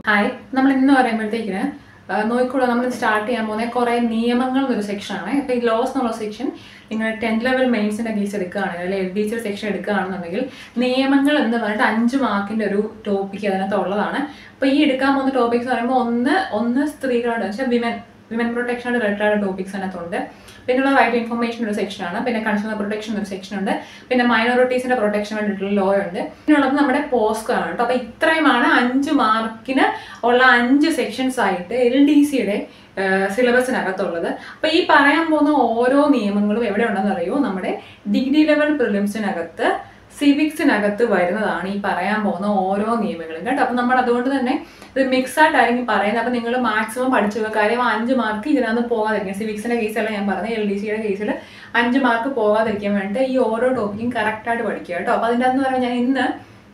hi നമ്മൾ ഇന്ന് പറയുമ്പോഴത്തേക്കിന് നോക്കിക്കൂടെ നമ്മൾ സ്റ്റാർട്ട് ചെയ്യാൻ പോകുന്ന കുറേ നിയമങ്ങൾ എന്നൊരു സെക്ഷനാണ് അപ്പോൾ ഈ ലോസ് എന്നുള്ള സെക്ഷൻ നിങ്ങൾ ടെൻത്ത് ലെവൽ മെയിൻസിൻ്റെ കേസ് എടുക്കുകയാണെങ്കിൽ അല്ലെങ്കിൽ എൽ ഡി സി സെക്ഷൻ എടുക്കുകയാണെന്നുണ്ടെങ്കിൽ നിയമങ്ങൾ എന്ന് പറഞ്ഞിട്ട് അഞ്ച് മാർക്കിൻ്റെ ഒരു ടോപ്പിക് അതിനകത്ത് ഉള്ളതാണ് അപ്പോൾ ഈ എടുക്കാൻ പോകുന്ന ടോപ്പിക്സ് പറയുമ്പോൾ ഒന്ന് ഒന്ന് സ്ത്രീകളുടെ വെച്ചാൽ women women protection related topics അതിനകത്തുണ്ട് പിന്നെയുള്ള റൈറ്റ് ഇൻഫർമേഷൻ ഒരു സെക്ഷനാണ് പിന്നെ കൺസ്യൂമർ പ്രൊട്ടക്ഷൻ ഒരു സെക്ഷൻ ഉണ്ട് പിന്നെ മൈനോറിറ്റീസിന്റെ പ്രൊട്ടക്ഷൻ വേണ്ടിയിട്ടുള്ള ലോ ഉണ്ട് പിന്നെയുള്ളത് നമ്മുടെ പോസ്കോ ആണ് കേട്ടോ അപ്പൊ ഇത്രയുമാണ് അഞ്ച് മാർക്കിന് ഉള്ള അഞ്ച് സെക്ഷൻസ് ആയിട്ട് എൽ ഡി സിയുടെ സിലബസിനകത്തുള്ളത് അപ്പൊ ഈ പറയാൻ പോകുന്ന ഓരോ നിയമങ്ങളും എവിടെ ഉണ്ടെന്ന് അറിയോ നമ്മുടെ ഡിഗ്രി ലെവൽ പ്രിലിംസിനകത്ത് സിവിക്സിനകത്ത് വരുന്നതാണ് ഈ പറയാൻ പോകുന്ന ഓരോ നിയമങ്ങളും കേട്ടോ അപ്പം നമ്മൾ അതുകൊണ്ട് തന്നെ ഇത് മിക്സ് ആയിട്ടായിരിക്കും പറയുന്നത് അപ്പം നിങ്ങൾ മാക്സിമം പഠിച്ചു വെക്കുക കാര്യം അഞ്ച് മാർക്ക് ഇതിനകത്ത് പോകാതിരിക്കും സിവിക്സിൻ്റെ കേസല്ല ഞാൻ പറഞ്ഞത് എൽ ഡി സിയുടെ കേസിൽ അഞ്ച് മാർക്ക് പോകാതിരിക്കാൻ വേണ്ടിയിട്ട് ഈ ഓരോ ടോപ്പിക്കും കറക്റ്റായിട്ട് പഠിക്കുക കേട്ടോ അപ്പോൾ അതിൻ്റെ അകത്ത് പറയുമ്പോൾ ഞാൻ ഇന്ന്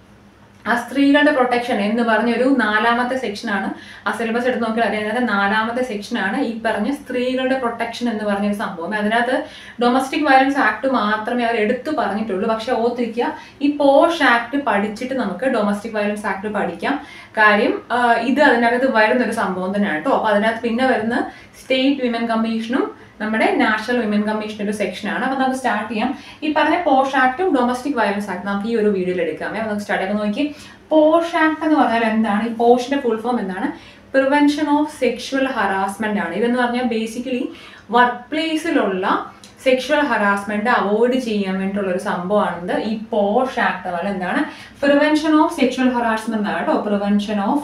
ആ സ്ത്രീകളുടെ പ്രൊട്ടക്ഷൻ എന്ന് പറഞ്ഞൊരു നാലാമത്തെ സെക്ഷനാണ് ആ സിലബസ് എടുത്ത് നോക്കിയാൽ അറിയാം അതിനകത്ത് നാലാമത്തെ സെക്ഷനാണ് ഈ പറഞ്ഞ സ്ത്രീകളുടെ പ്രൊട്ടക്ഷൻ എന്ന് പറഞ്ഞൊരു സംഭവം അതിനകത്ത് ഡൊമസ്റ്റിക് വയലൻസ് ആക്ട് മാത്രമേ അവർ എടുത്തു പറഞ്ഞിട്ടുള്ളൂ പക്ഷെ ഓർത്തിരിക്കുക ഈ പോഷ് ആക്ട് പഠിച്ചിട്ട് നമുക്ക് ഡൊമസ്റ്റിക് വയലൻസ് ആക്ട് പഠിക്കാം കാര്യം ആ, ഇത് അതിനകത്ത് വരുന്ന ഒരു സംഭവം തന്നെയാണ് കേട്ടോ അപ്പൊ അതിനകത്ത് പിന്നെ വരുന്ന സ്റ്റേറ്റ് വിമൻ കമ്മീഷനും നമ്മുടെ നാഷണൽ വിമൻ കമ്മീഷൻ ഒരു സെക്ഷനാണ് അപ്പോൾ നമുക്ക് സ്റ്റാർട്ട് ചെയ്യാം ഈ പറഞ്ഞ പോഷ് ആക്ടും ഡൊമസ്റ്റിക് വയലൻസ് ആക്ട് നമുക്ക് ഈ ഒരു വീഡിയോയിൽ എടുക്കാം അപ്പോൾ നമുക്ക് സ്റ്റാർട്ട് ചെയ്യാം നോക്കി പോഷ് ആക്ട് എന്ന് പറഞ്ഞാൽ എന്താണ് ഈ പോഷിന്റെ ഫുൾ ഫോം എന്താണ് പ്രിവെൻഷൻ ഓഫ് സെക്ഷുവൽ ഹറാസ്മെന്റ് ആണ് ഇതെന്ന് പറഞ്ഞാൽ ബേസിക്കലി വർക്ക് പ്ലേസിലുള്ള സെക്ഷുവൽ ഹറാസ്മെന്റ് അവോയ്ഡ് ചെയ്യാൻ വേണ്ടിയിട്ടുള്ള ഒരു സംഭവമാണിത് ഈ പോഷ് ആക്ട് അതുപോലെ എന്താണ് പ്രിവെൻഷൻ ഓഫ് സെക്ഷുവൽ ഹറാസ്മെന്റ് ആണ് കേട്ടോ പ്രിവെൻഷൻ ഓഫ്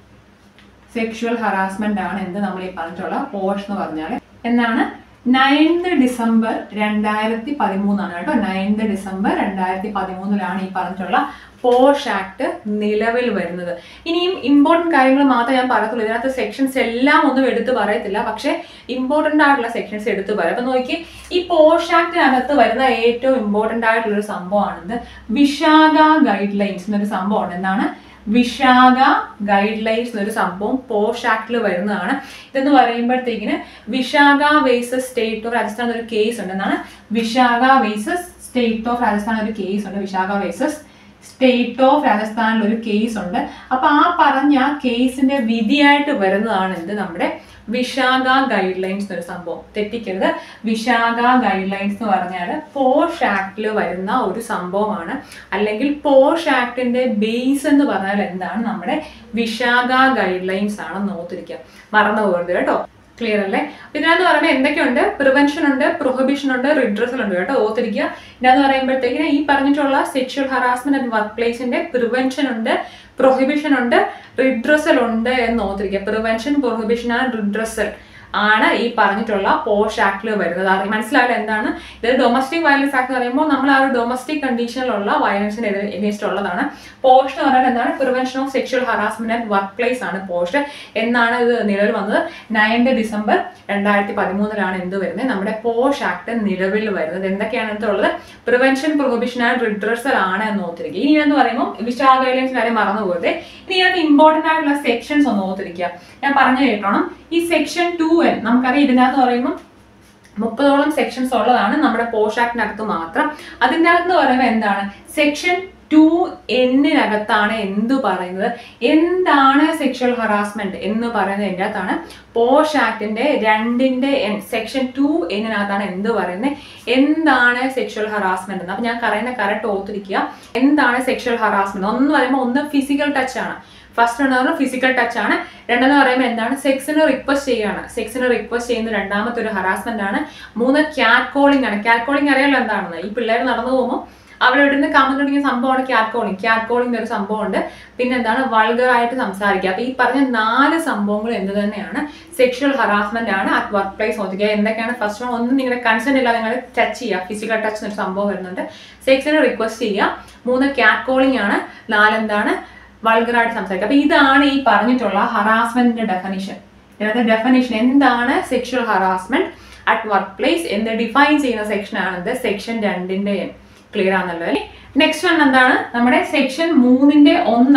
സെക്ഷുവൽ ഹറാസ്മെന്റ് ആണ് എന്ത് നമ്മൾ ഈ പറഞ്ഞിട്ടുള്ള പോഷ് എന്ന് പറഞ്ഞാൽ എന്നാണ് നയൻത് ഡിസംബർ രണ്ടായിരത്തി പതിമൂന്നാണ് കേട്ടോ നയൻത് ഡിസംബർ രണ്ടായിരത്തി പതിമൂന്നിലാണ് ഈ പറഞ്ഞിട്ടുള്ള പോഷ് ആക്ട് നിലവിൽ വരുന്നത് ഇനിയും ഇമ്പോർട്ടൻറ്റ് കാര്യങ്ങൾ മാത്രമേ ഞാൻ പറയത്തുള്ളൂ ഇതിനകത്ത് സെക്ഷൻസ് എല്ലാം ഒന്നും എടുത്ത് പറയത്തില്ല പക്ഷേ ഇമ്പോർട്ടൻ്റ് ആയിട്ടുള്ള സെക്ഷൻസ് എടുത്ത് പറയാം അപ്പൊ നോക്കി ഈ പോഷ് ആക്ടിനകത്ത് വരുന്ന ഏറ്റവും ഇമ്പോർട്ടൻ്റ് ആയിട്ടുള്ള ഒരു സംഭവമാണിത് വിശാഖ ഗൈഡ് ലൈൻസ് എന്നൊരു സംഭവമാണ് എന്താണ് വിശാഖ ഗൈഡ് ലൈൻസ് എന്നൊരു സംഭവം പോഷ് ആക്ടിൽ വരുന്നതാണ് ഇതെന്ന് പറയുമ്പോഴത്തേക്കിന് Vishaka versus state of Rajasthan ഒരു കേസ് ഉണ്ട് എന്നാണ് Vishaka versus state of Rajasthan ഒരു കേസ് ഉണ്ട് വിശാഖ വേസസ് സ്റ്റേറ്റ് ഓഫ് രാജസ്ഥാനിൽ ഒരു കേസ് ഉണ്ട് അപ്പൊ ആ പറഞ്ഞ കേസിന്റെ വിധിയായിട്ട് വരുന്നതാണ് എന്ത് നമ്മുടെ വിശാഖ ഗൈഡ് ലൈൻസ് എന്നൊരു സംഭവം തെറ്റിക്കരുത് വിശാഖ ഗൈഡ് ലൈൻസ് എന്ന് പറഞ്ഞാൽ പോഷ് ആക്ടിൽ വരുന്ന ഒരു സംഭവമാണ് അല്ലെങ്കിൽ പോഷ് ആക്ടിന്റെ ബേസ് എന്ന് പറഞ്ഞാൽ എന്താണ് നമ്മുടെ വിശാഖ ഗൈഡ് ലൈൻസ് ആണെന്ന് ഓർത്തിരിക്കുക മറന്നു പോകരുത് കേട്ടോ ക്ലിയർ അല്ലേ അപ്പൊ ഇതിനകത്ത് പറയുമ്പോൾ എന്തൊക്കെയുണ്ട് പ്രിവെൻഷൻ ഉണ്ട് പ്രൊഹിബിഷൻ ഉണ്ട് റിഡ്രസൽ ഉണ്ട് കേട്ടോ ഓർത്തിരിക്കുക ഇതിനകത്ത് പറയുമ്പോഴത്തേക്കിന് ഈ പറഞ്ഞിട്ടുള്ള സെക്ഷൽ ഹറാസ്മെന്റ് ആൻഡ് വർക്ക് പ്ലേസിന്റെ പ്രിവെൻഷൻ ഉണ്ട് പ്രൊഹിബിഷൻ ഉണ്ട് റിഡ്രസൽ ഉണ്ട് എന്ന് ഓർത്തിരിക്കുക പ്രിവെൻഷൻ പ്രൊഹിബിഷൻ ആൻഡ് റിഡ്രസൽ ആണ് ഈ പറഞ്ഞിട്ടുള്ള പോഷ് ആക്ടിൽ വരുന്നത് അറിയാം മനസ്സിലാവില്ല എന്താണ് ഇത് ഡൊമസ്റ്റിക് വയലൻസ് ആക്ട് എന്ന് പറയുമ്പോൾ നമ്മൾ ആ ഒരു ഡൊമസ്റ്റിക് കണ്ടീഷനിലുള്ള വയലൻസിന് എഗേൻസ്റ്റ് ഉള്ളതാണ് പോഷ് എന്ന് പറഞ്ഞാൽ എന്താണ് prevention of sexual harassment and work place ആണ് പോഷ് എന്നാണ് ഇത് നിലവിൽ വന്നത് നയൻത് ഡിസംബർ രണ്ടായിരത്തി പതിമൂന്നിലാണ് എന്ത് വരുന്നത് നമ്മുടെ പോഷ് ആക്ട് നിലവിൽ വരുന്നത് എന്തൊക്കെയാണ് ഇതിനകത്തുള്ളത് പ്രിവെൻഷൻ പ്രൊഹിബിഷൻ ആൻഡ് റിഡ്രസൽ ആണ് എന്ന് ഓർത്തിരിക്കുക ഇനി എന്ന് പറയുമ്പോൾ വിശാഖ ഗൈഡൻസ് കാര്യം മറന്നു പോകരുത് ഇനി ഇതിനകത്ത് ഇമ്പോർട്ടന്റ് ആയിട്ടുള്ള സെക്ഷൻസ് ഒന്ന് ഓർത്തിരിക്കുക ഞാൻ പറഞ്ഞു കേട്ടോണം ഈ സെക്ഷൻ ടു എൻ നമുക്കറിയാം ഇതിനകത്ത് പറയുമ്പോൾ മുപ്പതോളം സെക്ഷൻസ് ഉള്ളതാണ് നമ്മുടെ പോഷ് ആക്ടിനകത്ത് മാത്രം അതിൻ്റെ അകത്ത് പറയുമ്പോൾ എന്താണ് സെക്ഷൻ ടു എന്നിനകത്താണ് എന്ത് പറയുന്നത് എന്താണ് സെക്ഷൽ ഹറാസ്മെന്റ് എന്ന് പറയുന്നത് എൻ്റെ അകത്താണ് പോഷ് ആക്ടിന്റെ രണ്ടിന്റെ സെക്ഷൻ ടു എന്നിനകത്താണ് എന്ത് പറയുന്നത് എന്താണ് സെക്ഷൽ ഹറാസ്മെന്റ് എന്ന് അപ്പൊ ഞാൻ പറയുന്ന കറക്റ്റ് ഓർത്തിരിക്കുക എന്താണ് സെക്ഷൽ ഹറാസ്മെന്റ് ഒന്ന് പറയുമ്പോൾ ഒന്ന് ഫിസിക്കൽ ടച്ച് ആണ് ഫസ്റ്റ് എന്ന് പറഞ്ഞാൽ ഫിസിക്കൽ ടച്ച് ആണ് രണ്ടെന്ന് പറയുമ്പോൾ എന്താണ് സെക്സിന് റിക്വസ്റ്റ് ചെയ്യുകയാണ് സെക്സിന് റിക്വസ്റ്റ് ചെയ്യുന്ന രണ്ടാമത്തെ ഒരു ഹറാസ്മെന്റ് ആണ് മൂന്ന് ക്യാറ്റ് കോളിംഗ് ആണ് ക്യാറ്റ് കോളിംഗ് അറിയാലോ എന്താണെന്ന് ഈ പിള്ളേർ നടന്നു പോകുമ്പോൾ അവിടെ ഇവിടുന്ന് കമന്റ് തുടങ്ങിയ സംഭവമാണ് ക്യാറ്റ് കോളിംഗ് ക്യാറ്റ് കോളിംഗ് ഒരു സംഭവമുണ്ട് പിന്നെ എന്താണ് വൾഗർ ആയിട്ട് സംസാരിക്കുക അപ്പൊ ഈ പറഞ്ഞ നാല് സംഭവങ്ങൾ എന്ത് തന്നെയാണ് സെക്ഷൽ ഹറാസ്മെന്റ് ആണ് അറ്റ് വർക്ക് പ്ലേസ് നോക്കുക എന്തൊക്കെയാണ് ഫസ്റ്റ് വൺ ഒന്നും നിങ്ങളുടെ കൺസെന്റ് ഇല്ലാതെ നിങ്ങൾ ടച്ച് ചെയ്യുക ഫിസിക്കൽ ടച്ച് എന്നൊരു സംഭവം വരുന്നുണ്ട് സെക്സിന് റിക്വസ്റ്റ് ചെയ്യുക മൂന്ന് ക്യാറ്റ് കോളിംഗ് ആണ് നാലെന്താണ് വൾഗറായിട്ട് സംസാരിക്കുക അപ്പൊ ഇതാണ് ഈ പറഞ്ഞിട്ടുള്ള ഹറാസ്മെന്റിന്റെ ഡെഫിനിഷൻ ഇതിനകത്ത് ഡെഫിനിഷൻ എന്താണ് sexual harassment at work place എന്ന് ഡിഫൈൻ ചെയ്യുന്ന സെക്ഷൻ ആണിത് സെക്ഷൻ രണ്ടിന്റെ ക്ലിയർ ആണല്ലോ അല്ലേ നെക്സ്റ്റ് വൺ എന്താണ് നമ്മുടെ സെക്ഷൻ മൂന്നിന്റെ ഒന്നാണ്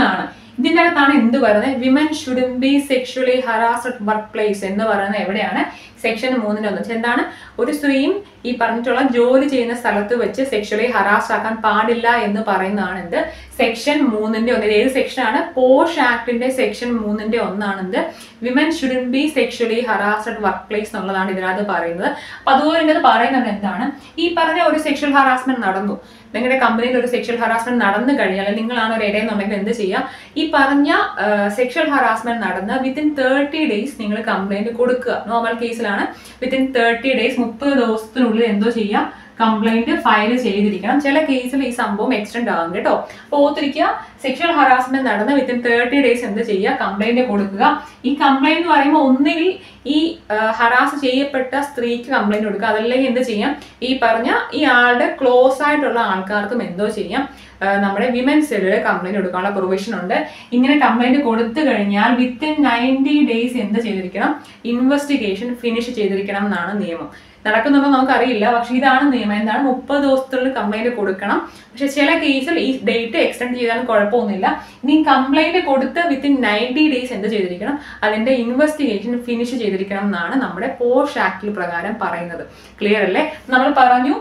ഇതിൻ്റെ അകത്താണ് എന്ത് പറയുന്നത് women shouldn't be sexually harassed work place എന്ന് പറയുന്നത് എവിടെയാണ് സെക്ഷൻ മൂന്നിൻ്റെ ഒന്ന് എന്താണ് ഒരു സ്ത്രീയും ഈ പറഞ്ഞിട്ടുള്ള ജോലി ചെയ്യുന്ന സ്ഥലത്ത് വെച്ച് സെക്ഷുവലി ഹറാസ് ആക്കാൻ പാടില്ല എന്ന് പറയുന്നതാണ് എന്ത് സെക്ഷൻ മൂന്നിന്റെ ഒന്ന് ഇത് ഏത് സെക്ഷനാണ് പോഷ് ആക്ടിന്റെ സെക്ഷൻ മൂന്നിന്റെ ഒന്നാണ് എന്ത് women shouldn't be sexually harassed work place എന്നുള്ളതാണ് ഇതിനകത്ത് പറയുന്നത് അപ്പൊ അതുപോലെ ഇതിനകത്ത് പറയുന്നത് എന്താണ് ഈ പറഞ്ഞ ഒരു സെക്ഷൽ ഹറാസ്മെന്റ് നടന്നു നിങ്ങളുടെ കമ്പനിയിൽ ഒരു സെക്ഷൽ ഹറാസ്മെന്റ് നടന്നു കഴിഞ്ഞാൽ അല്ലെങ്കിൽ നിങ്ങളാണ് ഒരു ഇടയെന്നുണ്ടെങ്കിൽ എന്ത് ചെയ്യുക ഈ പറഞ്ഞ സെക്ഷൽ ഹറാസ്മെന്റ് നടന്ന് വിത്തിൻ തേർട്ടി ഡേയ്സ് നിങ്ങൾ കംപ്ലൈന്റ് കൊടുക്കുക നോർമൽ കേസിലാണ് വിത്തിൻ തേർട്ടി ഡേയ്സ് മുപ്പത് ദിവസത്തിനുള്ളിൽ എന്തോ ചെയ്യുക കംപ്ലൈന്റ് ഫയൽ ചെയ്തിരിക്കണം ചില കേസിൽ ഈ സംഭവം എക്സ്റ്റെൻഡ് ആകും കേട്ടോ അപ്പോൾ ഓർത്തിരിക്കുക സെക്ഷൽ ഹറാസ്മെന്റ് നടന്ന് വിത്തിൻ തേർട്ടി ഡേയ്സ് എന്ത് ചെയ്യുക കംപ്ലൈന്റ് കൊടുക്കുക ഈ കംപ്ലൈന്റ് എന്ന് പറയുമ്പോൾ ഒന്നുകിൽ ഈ ഹറാസ് ചെയ്യപ്പെട്ട സ്ത്രീക്ക് കംപ്ലൈന്റ് കൊടുക്കുക അതല്ലെങ്കിൽ എന്ത് ചെയ്യാം ഈ പറഞ്ഞ ഈ ആളുടെ ക്ലോസ് ആയിട്ടുള്ള ആൾക്കാർക്കും എന്തോ ചെയ്യാം ആ, നമ്മുടെ വിമൻ സെല്ലിൽ കംപ്ലൈന്റ് കൊടുക്കാനുള്ള പ്രൊവിഷൻ ഉണ്ട് ഇങ്ങനെ കംപ്ലൈന്റ് കൊടുത്തു കഴിഞ്ഞാൽ വിത്തിൻ നയൻറ്റി ഡേയ്സ് എന്ത് ചെയ്തിരിക്കണം ഇൻവെസ്റ്റിഗേഷൻ ഫിനിഷ് ചെയ്തിരിക്കണം എന്നാണ് നിയമം നടക്കുന്നുണ്ടോ നമുക്കറിയില്ല പക്ഷെ ഇതാണ് നിയമം എന്താണ് മുപ്പത് ദിവസത്തിനുള്ളിൽ കംപ്ലൈന്റ് കൊടുക്കണം പക്ഷെ ചില കേസിൽ ഈ ഡേറ്റ് എക്സ്റ്റെൻഡ് ചെയ്താലും കുഴപ്പമൊന്നുമില്ല ഇനി കംപ്ലൈന്റ് കൊടുത്ത് വിത്തിൻ നയൻറ്റി ഡേയ്സ് എന്ത് ചെയ്തിരിക്കണം അതിന്റെ ഇൻവെസ്റ്റിഗേഷൻ ഫിനിഷ് ചെയ്തിരിക്കണം എന്നാണ് നമ്മുടെ പോഷ് ആക്ടിൽ പ്രകാരം പറയുന്നത് ക്ലിയർ അല്ലേ നമ്മൾ പറഞ്ഞു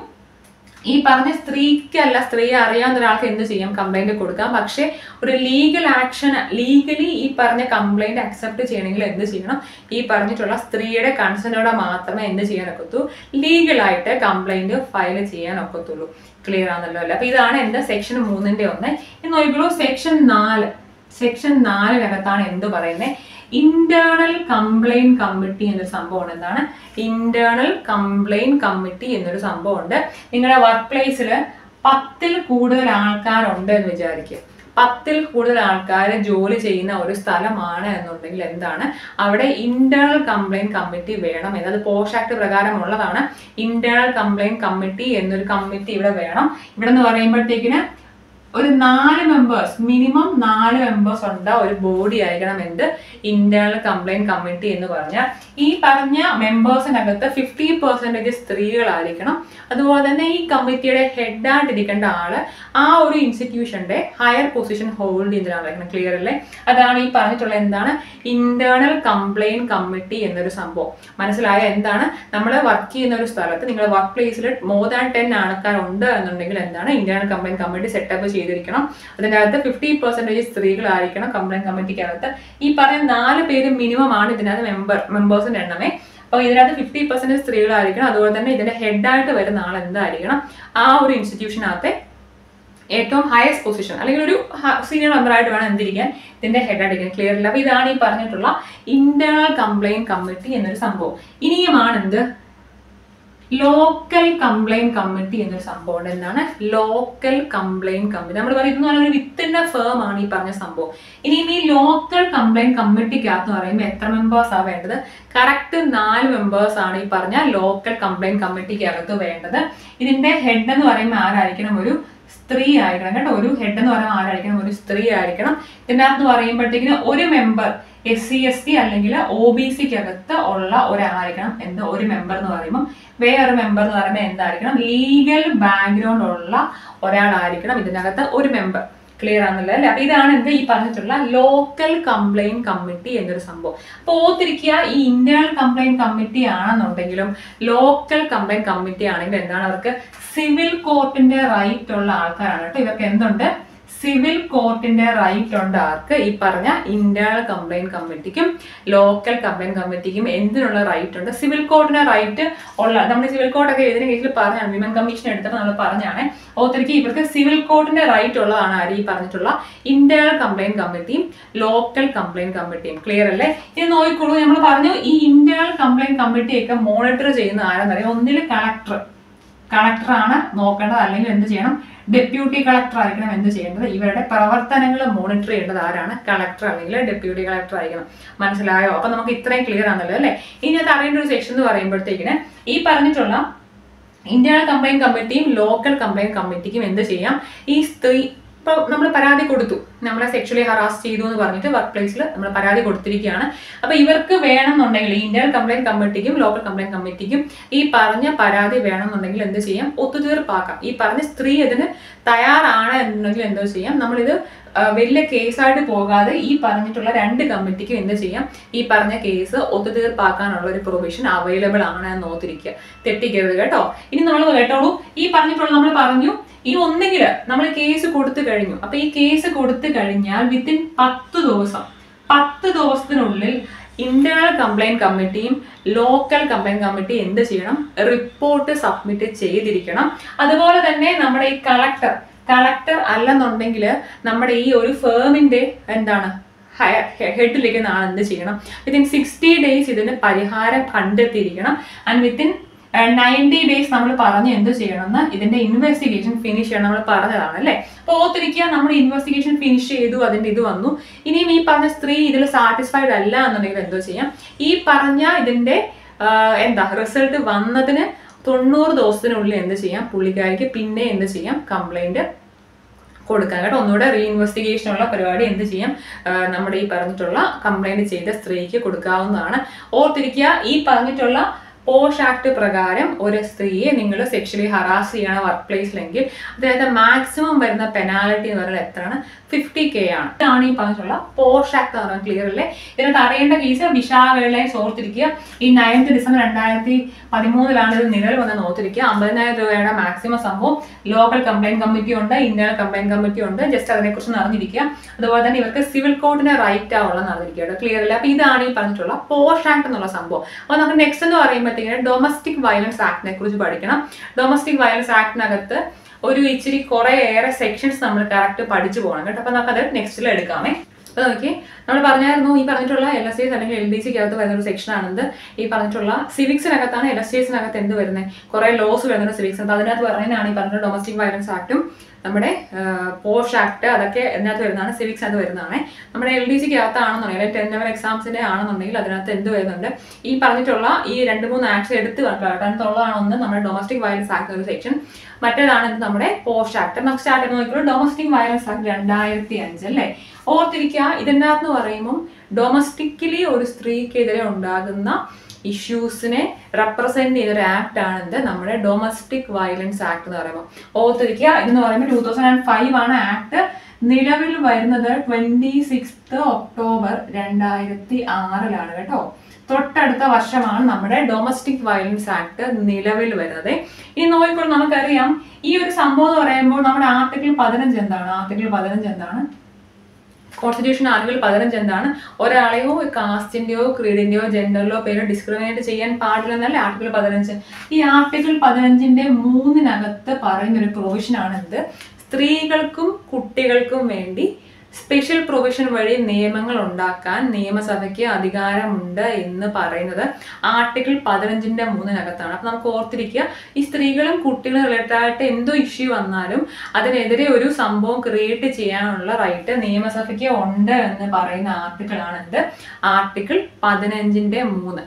ഈ പറഞ്ഞ സ്ത്രീക്കല്ല സ്ത്രീയെ അറിയാവുന്ന ഒരാൾക്ക് എന്ത് ചെയ്യാം കംപ്ലൈന്റ് കൊടുക്കാം പക്ഷേ ഒരു ലീഗൽ ആക്ഷൻ ലീഗലി ഈ പറഞ്ഞ കംപ്ലൈന്റ് അക്സെപ്റ്റ് ചെയ്യണമെങ്കിൽ എന്ത് ചെയ്യണം ഈ പറഞ്ഞിട്ടുള്ള സ്ത്രീയുടെ കൺസേണോടെ മാത്രമേ എന്ത് ചെയ്യാൻ ഒക്കത്തൂ ലീഗലായിട്ട് കംപ്ലൈന്റ് ഫയൽ ചെയ്യാൻ ഒക്കത്തുള്ളൂ ക്ലിയർ ആണല്ലോ അല്ലേ അപ്പൊ ഇതാണ് എന്റെ സെക്ഷൻ മൂന്നിന്റെ ഒന്ന് ഇനി നോക്കിക്കോളൂ സെക്ഷൻ നാല് സെക്ഷൻ നാലിനകത്താണ് എന്ത് പറയുന്നത് ഇന്റേണൽ കംപ്ലൈന്റ് കമ്മിറ്റി എന്നൊരു സംഭവമാണ് എന്താണ് ഇന്റേണൽ കംപ്ലൈന്റ് കമ്മിറ്റി എന്നൊരു സംഭവമുണ്ട് നിങ്ങളുടെ വർക്ക് പ്ലേസിൽ പത്തിൽ കൂടുതൽ ആൾക്കാരുണ്ട് എന്ന് വിചാരിക്കുക പത്തിൽ കൂടുതൽ ആൾക്കാർ ജോലി ചെയ്യുന്ന ഒരു സ്ഥലമാണ് എന്നുണ്ടെങ്കിൽ എന്താണ് അവിടെ ഇന്റേണൽ കംപ്ലൈന്റ് കമ്മിറ്റി വേണം എന്നത് പോഷ് ആക്ട് പ്രകാരമുള്ളതാണ് ഇന്റേണൽ കംപ്ലൈന്റ് കമ്മിറ്റി എന്നൊരു കമ്മിറ്റി ഇവിടെ വേണം ഇവിടെ എന്ന് പറയുമ്പോഴത്തേക്കിന് ഒരു നാല് മെമ്പേഴ്സ് മിനിമം നാല് മെമ്പേഴ്സ് ഉണ്ട ഒരു ബോഡി ആയിരിക്കണം എന്ത് ഇന്റേണൽ കംപ്ലൈന്റ് കമ്മിറ്റി എന്ന് പറഞ്ഞാൽ ഈ പറഞ്ഞ മെമ്പേഴ്സിനകത്ത് ഫിഫ്റ്റി പെർസെൻറ്റേജ് സ്ത്രീകളായിരിക്കണം അതുപോലെ തന്നെ ഈ കമ്മിറ്റിയുടെ ഹെഡായിട്ടിരിക്കേണ്ട ആള് ആ ഒരു ഇൻസ്റ്റിറ്റ്യൂഷന്റെ ഹയർ പൊസിഷൻ ഹോൾഡ് ചെയ്യുന്നതായിരിക്കണം ക്ലിയർ അല്ലേ അതാണ് ഈ പറഞ്ഞിട്ടുള്ള എന്താണ് ഇന്റേണൽ കംപ്ലൈന്റ് കമ്മിറ്റി എന്നൊരു സംഭവം മനസ്സിലായ എന്താണ് നമ്മൾ വർക്ക് ചെയ്യുന്ന ഒരു സ്ഥലത്ത് നിങ്ങൾ വർക്ക് പ്ലേസിൽ മോർ ദാൻ ടെൻ ആൾക്കാരുണ്ട് എന്നുണ്ടെങ്കിൽ എന്താണ് ഇന്റേണൽ കംപ്ലൈന്റ് കമ്മിറ്റി സെറ്റപ്പ് ചെയ്തിരിക്കണം അതിൻ്റെ അകത്ത് ഫിഫ്റ്റി പെർസെൻറ്റേജ് സ്ത്രീകളായിരിക്കണം കംപ്ലൈന്റ് കമ്മിറ്റിക്കകത്ത് ഈ പറഞ്ഞ നാല് പേര് മിനിമം ആണ് ഇതിനകത്ത് മെമ്പർ മെമ്പേഴ്സിന്റെ എണ്ണമേ അപ്പോൾ ഇതിനകത്ത് ഫിഫ്റ്റി പെർസെൻറ്റേജ് സ്ത്രീകളായിരിക്കണം അതുപോലെ തന്നെ ഇതിന്റെ ഹെഡായിട്ട് വരുന്ന ആൾ എന്തായിരിക്കണം ആ ഒരു ഇൻസ്റ്റിറ്റ്യൂഷനകത്തെ ഏറ്റവും ഹയസ്റ്റ് പൊസിഷൻ അല്ലെങ്കിൽ ഒരു സീനിയർ മെമ്പർ ആയിട്ട് വേണം എന്തിരിക്കാൻ ഇതിന്റെ ഹെഡ് അടിക്കാൻ ക്ലിയർ ഇല്ല അപ്പൊ ഇതാണ് ഈ പറഞ്ഞിട്ടുള്ള ഇന്റേണൽ കംപ്ലൈന്റ് കമ്മിറ്റി എന്നൊരു സംഭവം ഇനിയുമാണ് എന്ത് ലോക്കൽ കംപ്ലൈന്റ് കമ്മിറ്റി എന്നൊരു സംഭവം ഉണ്ട് എന്താണ് ലോക്കൽ കംപ്ലൈന്റ് കമ്മിറ്റി നമ്മൾ പറയുന്നത് ഒരു വിത്തിന്റെ ഫേം ആണ് ഈ പറഞ്ഞ സംഭവം ഇനി ഈ ലോക്കൽ കംപ്ലൈന്റ് കമ്മിറ്റിക്കകത്ത് പറയുമ്പോൾ എത്ര മെമ്പേഴ്സ് ആ വേണ്ടത് കറക്റ്റ് നാല് മെമ്പേഴ്സ് ആണ് ഈ പറഞ്ഞ ലോക്കൽ കംപ്ലൈന്റ് കമ്മിറ്റിക്കകത്ത് വേണ്ടത് ഇതിന്റെ ഹെഡ് എന്ന് പറയുമ്പോൾ ആരായിരിക്കണം ഒരു സ്ത്രീ ആയിരിക്കണം കേട്ടോ ഒരു ഹെഡ് എന്ന് പറയുമ്പോൾ ആരായിരിക്കണം ഒരു സ്ത്രീ ആയിരിക്കണം ഇതിനകത്ത് പറയുമ്പോഴത്തേക്കിന് ഒരു member S C S T അല്ലെങ്കിൽ ഒ ബി സിക്ക് അകത്ത് ഉള്ള ഒരാളായിരിക്കണം എന്ത് ഒരു മെമ്പർ എന്ന് പറയുമ്പോൾ വേറൊരു മെമ്പർ എന്ന് പറയുമ്പോൾ എന്തായിരിക്കണം ലീഗൽ ബാക്ക്ഗ്രൗണ്ട് ഉള്ള ഒരാളായിരിക്കണം ഇതിനകത്ത് ഒരു മെമ്പർ ക്ലിയർ ആണല്ലോ അല്ലെ അപ്പൊ ഇതാണ് എന്ത് ഈ പറഞ്ഞിട്ടുള്ള ലോക്കൽ കംപ്ലൈന്റ് കമ്മിറ്റി എന്നൊരു സംഭവം അപ്പൊ ഓർത്തിരിക്കുക ഈ ഇന്റേണൽ കംപ്ലൈന്റ് കമ്മിറ്റി ആണെന്നുണ്ടെങ്കിലും ലോക്കൽ കംപ്ലൈന്റ് കമ്മിറ്റി ആണെങ്കിലും എന്താണ് അവർക്ക് സിവിൽ കോർട്ടിന്റെ റൈറ്റ് ഉള്ള ആൾക്കാരാണ് കേട്ടോ ഇവർക്ക് എന്തുണ്ട് സിവിൽ കോർട്ടിന്റെ റൈറ്റ് ഉണ്ട് ആർക്ക് ഈ പറഞ്ഞ ഇന്റേണൽ കംപ്ലൈന്റ് കമ്മിറ്റിക്കും ലോക്കൽ കംപ്ലൈന്റ് കമ്മിറ്റിക്കും എന്തിനുള്ള റൈറ്റ് ഉണ്ട് സിവിൽ കോർട്ടിന്റെ റൈറ്റ് ഉള്ള നമ്മൾ സിവിൽ കോർട്ടൊക്കെ ഇതിന് കേസിൽ പറഞ്ഞാണ് വിമൻ കമ്മീഷൻ എടുത്തപ്പോൾ നമ്മൾ പറഞ്ഞാണ് ഓർത്തിരിക്കുക ഇവർക്ക് സിവിൽ കോർട്ടിന്റെ റൈറ്റ് ഉള്ളതാണ് ആര് ഈ പറഞ്ഞിട്ടുള്ള ഇന്റേണൽ കംപ്ലൈന്റ് കമ്മിറ്റിയും ലോക്കൽ കംപ്ലൈന്റ് കമ്മിറ്റിയും ക്ലിയർ അല്ലേ ഇത് നോക്കിക്കോളൂ നമ്മൾ പറഞ്ഞു ഈ ഇന്റേണൽ കംപ്ലൈന്റ് കമ്മിറ്റിയൊക്കെ മോണിറ്റർ ചെയ്യുന്ന ആരെന്നറിയാം ഒന്നിൽ കളക്ടർ കളക്ടറാണ് നോക്കേണ്ടത് അല്ലെങ്കിൽ എന്ത് ചെയ്യണം ഡെപ്യൂട്ടി കളക്ടർ ആയിരിക്കണം എന്ത് ചെയ്യേണ്ടത് ഇവരുടെ പ്രവർത്തനങ്ങൾ മോണിറ്റർ ചെയ്യേണ്ടത് ആരാണ് കളക്ടർ അല്ലെങ്കിൽ ഡെപ്യൂട്ടി കളക്ടർ ആയിരിക്കണം മനസ്സിലായോ അപ്പൊ നമുക്ക് ഇത്രയും ക്ലിയർ ആണല്ലോ അല്ലേ ഇതിനകത്ത് അറിയേണ്ട ഒരു സെക്ഷൻ എന്ന് പറയുമ്പോഴത്തേക്കിന് ഈ പറഞ്ഞിട്ടുള്ള ഇന്റേണൽ കംപ്ലൈന്റ് കമ്മിറ്റിയും ലോക്കൽ കംപ്ലൈന്റ് കമ്മിറ്റിക്കും എന്ത് ചെയ്യാം ഈ സ്ത്രീ ഇപ്പോൾ നമ്മൾ പരാതി കൊടുത്തു നമ്മളെ സെക്ഷലി ഹറാസ് ചെയ്തു എന്ന് പറഞ്ഞിട്ട് വർക്ക് പ്ലേസിൽ നമ്മൾ പരാതി കൊടുത്തിരിക്കുകയാണ് അപ്പൊ ഇവർക്ക് വേണമെന്നുണ്ടെങ്കിൽ ഇന്റേണൽ കംപ്ലൈന്റ് കമ്മിറ്റിക്കും ലോക്കൽ കംപ്ലൈന്റ് കമ്മിറ്റിക്കും ഈ പറഞ്ഞ പരാതി വേണമെന്നുണ്ടെങ്കിൽ എന്ത് ചെയ്യാം ഒത്തുതീർപ്പാക്കാം ഈ പറഞ്ഞ സ്ത്രീ ഇതിന് തയ്യാറാണ് എന്നുണ്ടെങ്കിൽ എന്തോ ചെയ്യാം നമ്മളിത് ആ, വലിയ കേസായിട്ട് പോകാതെ ഈ പറഞ്ഞിട്ടുള്ള രണ്ട് കമ്മിറ്റിക്കും എന്ത് ചെയ്യാം ഈ പറഞ്ഞ കേസ് ഒത്തുതീർപ്പാക്കാനുള്ള ഒരു പ്രൊവിഷൻ അവൈലബിൾ ആണ് എന്ന് ഓർത്തിരിക്കുക തെറ്റിക്കരുത് കേട്ടോ ഇനി നമ്മൾ കേട്ടോളൂ ഈ പറഞ്ഞിട്ടുള്ള നമ്മൾ പറഞ്ഞു ഈ ഒന്നെങ്കിൽ നമ്മൾ കേസ് കൊടുത്തു കഴിഞ്ഞു അപ്പൊ ഈ കേസ് കൊടുത്തു കഴിഞ്ഞാൽ വിത്തിൻ പത്ത് ദിവസം പത്ത് ദിവസത്തിനുള്ളിൽ ഇന്റേണൽ കംപ്ലൈന്റ് കമ്മിറ്റിയും ലോക്കൽ കംപ്ലൈന്റ് കമ്മിറ്റി എന്ത് ചെയ്യണം റിപ്പോർട്ട് സബ്മിറ്റ് ചെയ്തിരിക്കണം അതുപോലെ തന്നെ നമ്മുടെ ഈ കളക്ടർ കളക്ടർ അല്ലെന്നുണ്ടെങ്കിൽ നമ്മുടെ ഈ ഒരു ഫേമിന്റെ എന്താണ് ഹെഡിലേക്ക് നാളെ എന്ത് ചെയ്യണം വിത്തിൻ സിക്സ്റ്റി ഡേയ്സ് ഇതിന് പരിഹാരം കണ്ടെത്തിയിരിക്കണം ആൻഡ് വിത്തിൻ നയൻറ്റി ഡേയ്സ് നമ്മൾ പറഞ്ഞ് എന്ത് ചെയ്യണമെന്ന് ഇതിന്റെ ഇൻവെസ്റ്റിഗേഷൻ ഫിനിഷ് ചെയ്യണം നമ്മൾ പറഞ്ഞതാണ് അല്ലേ അപ്പോൾ ഓർത്തിരിക്കുക നമ്മൾ ഇൻവെസ്റ്റിഗേഷൻ ഫിനിഷ് ചെയ്തു അതിന്റെ ഇത് വന്നു ഇനിയും ഈ പറഞ്ഞ സ്ത്രീ ഇതിൽ സാറ്റിസ്ഫൈഡ് അല്ല എന്നുണ്ടെങ്കിൽ എന്തോ ചെയ്യാം ഈ പറഞ്ഞ ഇതിന്റെ ആ, എന്താ റിസൾട്ട് വന്നതിന് തൊണ്ണൂറ് ദിവസത്തിനുള്ളിൽ എന്ത് ചെയ്യാം പുള്ളിക്കാരിക്ക് പിന്നെ എന്ത് ചെയ്യാം കംപ്ലൈന്റ് കൊടുക്കാം കേട്ടോ ഒന്നുകൂടെ റീഇൻവെസ്റ്റിഗേഷനുള്ള പരിപാടി എന്ത് ചെയ്യാം ആ, നമ്മുടെ ഈ പറഞ്ഞിട്ടുള്ള കംപ്ലൈന്റ് ചെയ്ത സ്ത്രീക്ക് കൊടുക്കാവുന്നതാണ് ഓർത്തിരിക്കുക ഈ പറഞ്ഞിട്ടുള്ള പോഷ് ആക്ട് പ്രകാരം ഒരു സ്ത്രീയെ നിങ്ങൾ സെക്ഷലി ഹറാസ് ചെയ്യണ വർക്ക് പ്ലേസിലെങ്കിൽ അതിനകത്ത് മാക്സിമം വരുന്ന പെനാലിറ്റി എന്ന് പറയുന്നത് എത്രയാണ് ഫിഫ്റ്റി കെ ആണ് ഇതാണ് ഈ പറഞ്ഞിട്ടുള്ള പോഷ് ആക്ട് എന്ന് പറയുന്നത് ക്ലിയർ അല്ലേ ഇതിനകത്ത് അറിയേണ്ട കേസ് വിശാഖകളെ ഓർത്തിരിക്കുക ഈ നയൻത്ത് ഡിസംബർ രണ്ടായിരത്തി പതിമൂന്നിലാണ് ഇത് നിലവിൽ വന്ന് ഓർത്തിരിക്കുക അമ്പതിനായിരം രൂപയുടെ മാക്സിമം സംഭവം ലോക്കൽ കംപ്ലൈന്റ് കമ്മിറ്റി ഉണ്ട് ഇന്റേണൽ കംപ്ലൈന്റ് കമ്മിറ്റി ഉണ്ട് ജസ്റ്റ് അതിനെക്കുറിച്ച് അറിഞ്ഞിരിക്കുക അതുപോലെ തന്നെ ഇവർക്ക് സിവിൽ കോഡിന് റൈറ്റ് ആവുള്ള അറിഞ്ഞിരിക്കുക ക്ലിയർ അല്ല അപ്പൊ ഇതാണ് ഈ പറഞ്ഞിട്ടുള്ള പോഷ് ആക്ട് എന്നുള്ള സംഭവം അപ്പൊ നമുക്ക് നെക്സ്റ്റ് എന്ന് പറയുമ്പോഴത്തേക്കും ഡൊമസ്റ്റിക് വയലൻസ് ആക്ടിനെ കുറിച്ച് പഠിക്കണം ഡൊമസ്റ്റിക് വയലൻസ് ആക്ടിനകത്ത് ഒരു ഇച്ചിരി കുറെ ഏറെ സെക്ഷൻസ് നമ്മൾ കറക്റ്റ് പഠിച്ചു പോകണം കേട്ടോ അപ്പൊ നമുക്കത് നെക്സ്റ്റിൽ എടുക്കാമേ അപ്പൊ നോക്കി നമ്മൾ പറഞ്ഞായിരുന്നു ഈ പറഞ്ഞിട്ടുള്ള എൽ എസ് എസ് അല്ലെങ്കിൽ എൽ ഡി സിക്ക് അകത്ത് വരുന്ന ഒരു സെക്ഷൻ ആണെന്ത് ഈ പറഞ്ഞിട്ടുള്ള സിവിക്സിനകത്താണ് എൽ എസ് എസിനകത്ത് എന്ത് വരുന്നത് കുറെ ലോസ് വരുന്നുണ്ട് സിവിക്സ് അപ്പൊ അതിനകത്ത് പറയുന്നതാണ് ഈ പറഞ്ഞ ഡൊമസ്റ്റിക് വയലൻസ് ആക്ടും നമ്മുടെ പോഷ് ആക്ട് അതൊക്കെ ഇതിനകത്ത് വരുന്നതാണ് സിവിക്സ് അത് വരുന്നതാണ് നമ്മുടെ എൽ ഡി സിക്ക് അകത്താണെന്നുണ്ടെങ്കിൽ അല്ലെങ്കിൽ ടെൻ ലെവൽ എക്സാംസിന്റെ ആണെന്നുണ്ടെങ്കിൽ അതിനകത്ത് എന്ത് വരുന്നുണ്ട് ഈ പറഞ്ഞിട്ടുള്ള ഈ രണ്ട് മൂന്ന് ആക്ട്സ് എടുത്ത് അതിനകത്തുള്ളതാണ് ഒന്ന് നമ്മുടെ ഡൊമസ്റ്റിക് വയലൻസ് ആക്ട് ഒരു സെക്ഷൻ മറ്റേതാണ് ഇത് നമ്മുടെ പോഷ് ആക്ട് നമുക്ക് സ്റ്റാർട്ട് ചെയ്ത് നോക്കിയുള്ളൂ ഡൊമസ്റ്റിക് വയലൻസ് ആക്ട് രണ്ടായിരത്തി അഞ്ച് അല്ലേ ഓർത്തിരിക്കുക ഇതിനകത്ത് എന്ന് പറയുമ്പോൾ ഡൊമസ്റ്റിക്കലി ഒരു സ്ത്രീക്കെതിരെ ഉണ്ടാകുന്ന ഇഷ്യൂസിനെ റെപ്രസെന്റ് ചെയ്ത ഒരു ആക്ട് ആണ് എന്ത് നമ്മുടെ ഡൊമസ്റ്റിക് വയലൻസ് ആക്ട് എന്ന് പറയുമ്പോൾ ഓർത്തിരിക്കുക ഇതെന്ന് പറയുമ്പോൾ ടൂ തൗസൻഡ് ആൻഡ് ഫൈവ് ആണ് ആക്ട് നിലവിൽ വരുന്നത് ട്വന്റി സിക്സ്ത് ഒക്ടോബർ രണ്ടായിരത്തി ആറിലാണ് കേട്ടോ തൊട്ടടുത്ത വർഷമാണ് നമ്മുടെ ഡൊമസ്റ്റിക് വയലൻസ് ആക്ട് നിലവിൽ വരുന്നത് ഇനി നോക്കിക്കോളൂ നമുക്കറിയാം ഈ ഒരു സംഭവം എന്ന് പറയുമ്പോൾ നമ്മുടെ ആർട്ടിക്കിൾ പതിനഞ്ച് എന്താണ് ആർട്ടിക്കിൾ പതിനഞ്ച് എന്താണ് കോൺസ്റ്റിറ്റ്യൂഷൻ ആർട്ടിക്കിൾ പതിനഞ്ച് എന്താണ് ഒരാളെയോ കാസ്റ്റിന്റെയോ ക്രീഡിന്റെയോ ജെൻഡറിലോ പേരോ ഡിസ്ക്രിമിനേറ്റ് ചെയ്യാൻ പാടില്ലെന്നല്ലേ ആർട്ടിക്കിൾ പതിനഞ്ച് ഈ ആർട്ടിക്കിൾ പതിനഞ്ചിന്റെ മൂന്നിനകത്ത് പറയുന്ന ഒരു പ്രൊവിഷൻ ആണ് എന്ത് സ്ത്രീകൾക്കും കുട്ടികൾക്കും വേണ്ടി സ്പെഷ്യൽ പ്രൊവിഷൻ വഴി നിയമങ്ങൾ ഉണ്ടാക്കാൻ നിയമസഭയ്ക്ക് അധികാരമുണ്ട് എന്ന് പറയുന്നത് ആർട്ടിക്കിൾ പതിനഞ്ചിന്റെ മൂന്നിനകത്താണ് അപ്പൊ നമുക്ക് ഓർത്തിരിക്കുക ഈ സ്ത്രീകളും കുട്ടികളും റിലേറ്റഡ് ആയിട്ട് എന്തോ ഇഷ്യൂ വന്നാലും അതിനെതിരെ ഒരു സംഭവം ക്രിയേറ്റ് ചെയ്യാനുള്ള റൈറ്റ് നിയമസഭയ്ക്ക് ഉണ്ട് എന്ന് പറയുന്ന ആർട്ടിക്കിൾ ആണ് എന്ത് ആർട്ടിക്കിൾ പതിനഞ്ചിന്റെ മൂന്ന്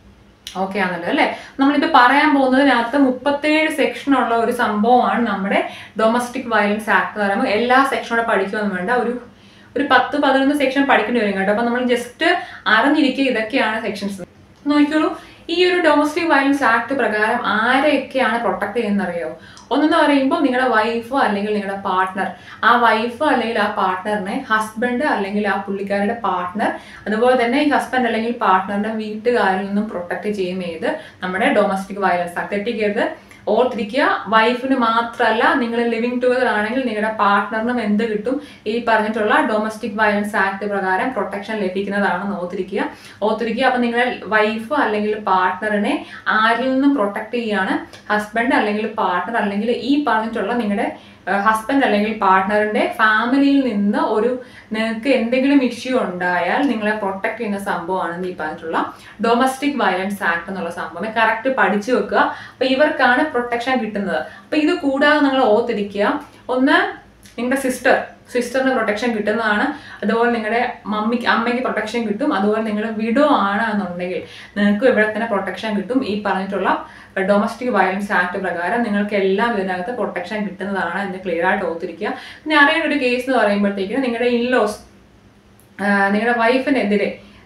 ഓക്കെ ആണല്ലോ അല്ലെ നമ്മളിപ്പോ പറയാൻ പോകുന്നതിനകത്ത് മുപ്പത്തേഴ് സെക്ഷൻ ഉള്ള ഒരു സംഭവമാണ് നമ്മുടെ ഡൊമസ്റ്റിക് വയലൻസ് ആക്ട് എന്ന് പറയുമ്പോൾ എല്ലാ സെക്ഷനോടെ പഠിക്കുമെന്ന് വേണ്ട ഒരു ഒരു പത്ത് പതിനൊന്ന് സെക്ഷൻ പഠിക്കേണ്ടി വരും കേട്ടോ അപ്പൊ നമ്മൾ ജസ്റ്റ് അറിഞ്ഞിരിക്കുക ഇതൊക്കെയാണ് സെക്ഷൻസ് നോക്കിക്കോളൂ ഈ ഒരു ഡൊമസ്റ്റിക് വയലൻസ് ആക്ട് പ്രകാരം ആരെയൊക്കെയാണ് പ്രൊട്ടക്ട് ചെയ്യുന്നത് അറിയോ ഒന്നെന്ന് പറയുമ്പോൾ നിങ്ങളുടെ വൈഫ് അല്ലെങ്കിൽ നിങ്ങളുടെ പാർട്ട്ണർ ആ വൈഫ് അല്ലെങ്കിൽ ആ പാർട്ട്ണറിനെ ഹസ്ബൻഡ് അല്ലെങ്കിൽ ആ പുള്ളിക്കാരുടെ പാർട്ട്ണർ അതുപോലെ തന്നെ ഈ ഹസ്ബൻഡ് അല്ലെങ്കിൽ പാർട്ട്ണറിന്റെ വീട്ടുകാരിൽ നിന്നും പ്രൊട്ടക്ട് ചെയ്യും ഏത് നമ്മുടെ ഡൊമസ്റ്റിക് വയലൻസ് ആക്ട് തെറ്റിക്കരുത് ഓർത്തിരിക്കുക വൈഫിന് മാത്രമല്ല നിങ്ങൾ ലിവിങ് ടുഗദർ ആണെങ്കിൽ നിങ്ങളുടെ പാർട്ട്ണറിനും എന്ത് കിട്ടും ഈ പറഞ്ഞിട്ടുള്ള ഡൊമസ്റ്റിക് വയലൻസ് ആക്ട് പ്രകാരം പ്രൊട്ടക്ഷൻ ലഭിക്കുന്നതാണെന്ന് ഓർത്തിരിക്കുക ഓർത്തിരിക്കുക അപ്പൊ നിങ്ങളുടെ വൈഫ് അല്ലെങ്കിൽ പാർട്ട്ണറിനെ ആരിൽ നിന്നും പ്രൊട്ടക്ട് ചെയ്യാണ് ഹസ്ബൻഡ് അല്ലെങ്കിൽ പാർട്ട്ണർ അല്ലെങ്കിൽ ഈ പറഞ്ഞിട്ടുള്ള നിങ്ങളുടെ ഹസ്ബൻഡ് അല്ലെങ്കിൽ പാർട്ട്ണറിന്റെ ഫാമിലിയിൽ നിന്ന് ഒരു നിങ്ങൾക്ക് എന്തെങ്കിലും ഇഷ്യൂ ഉണ്ടായാൽ നിങ്ങളെ പ്രൊട്ടക്ട് ചെയ്യുന്ന സംഭവമാണ് ഈ പറഞ്ഞിട്ടുള്ള ഡൊമസ്റ്റിക് വയലൻസ് ആക്ട് എന്നുള്ള സംഭവം കറക്റ്റ് പഠിച്ചു വെക്കുക അപ്പൊ ഇവർക്കാണ് പ്രൊട്ടക്ഷൻ കിട്ടുന്നത് അപ്പൊ ഇത് കൂടാതെ നിങ്ങൾ ഓർത്തിരിക്കുക ഒന്ന് നിങ്ങളുടെ സിസ്റ്റർ സിസ്റ്ററിന് പ്രൊട്ടക്ഷൻ കിട്ടുന്നതാണ് അതുപോലെ നിങ്ങളുടെ മമ്മിക്ക് അമ്മയ്ക്ക് പ്രൊട്ടക്ഷൻ കിട്ടും അതുപോലെ നിങ്ങൾ വിഡോ ആണ് എന്നുണ്ടെങ്കിൽ നിങ്ങൾക്ക് ഇവിടെ തന്നെ പ്രൊട്ടക്ഷൻ കിട്ടും ഈ പറഞ്ഞിട്ടുള്ള ഡൊമസ്റ്റിക് വയലൻസ് ആക്ട് പ്രകാരം നിങ്ങൾക്ക് എല്ലാം ഇതിനകത്ത് പ്രൊട്ടക്ഷൻ കിട്ടുന്നതാണ് എന്ന് ക്ലിയർ ആയിട്ട് ഓർത്തിരിക്കുക പിന്നെ അറിയേണ്ട ഒരു കേസ് എന്ന് പറയുമ്പോഴത്തേക്കും നിങ്ങളുടെ ഇൻലോസ് നിങ്ങളുടെ വൈഫിനെതിരെ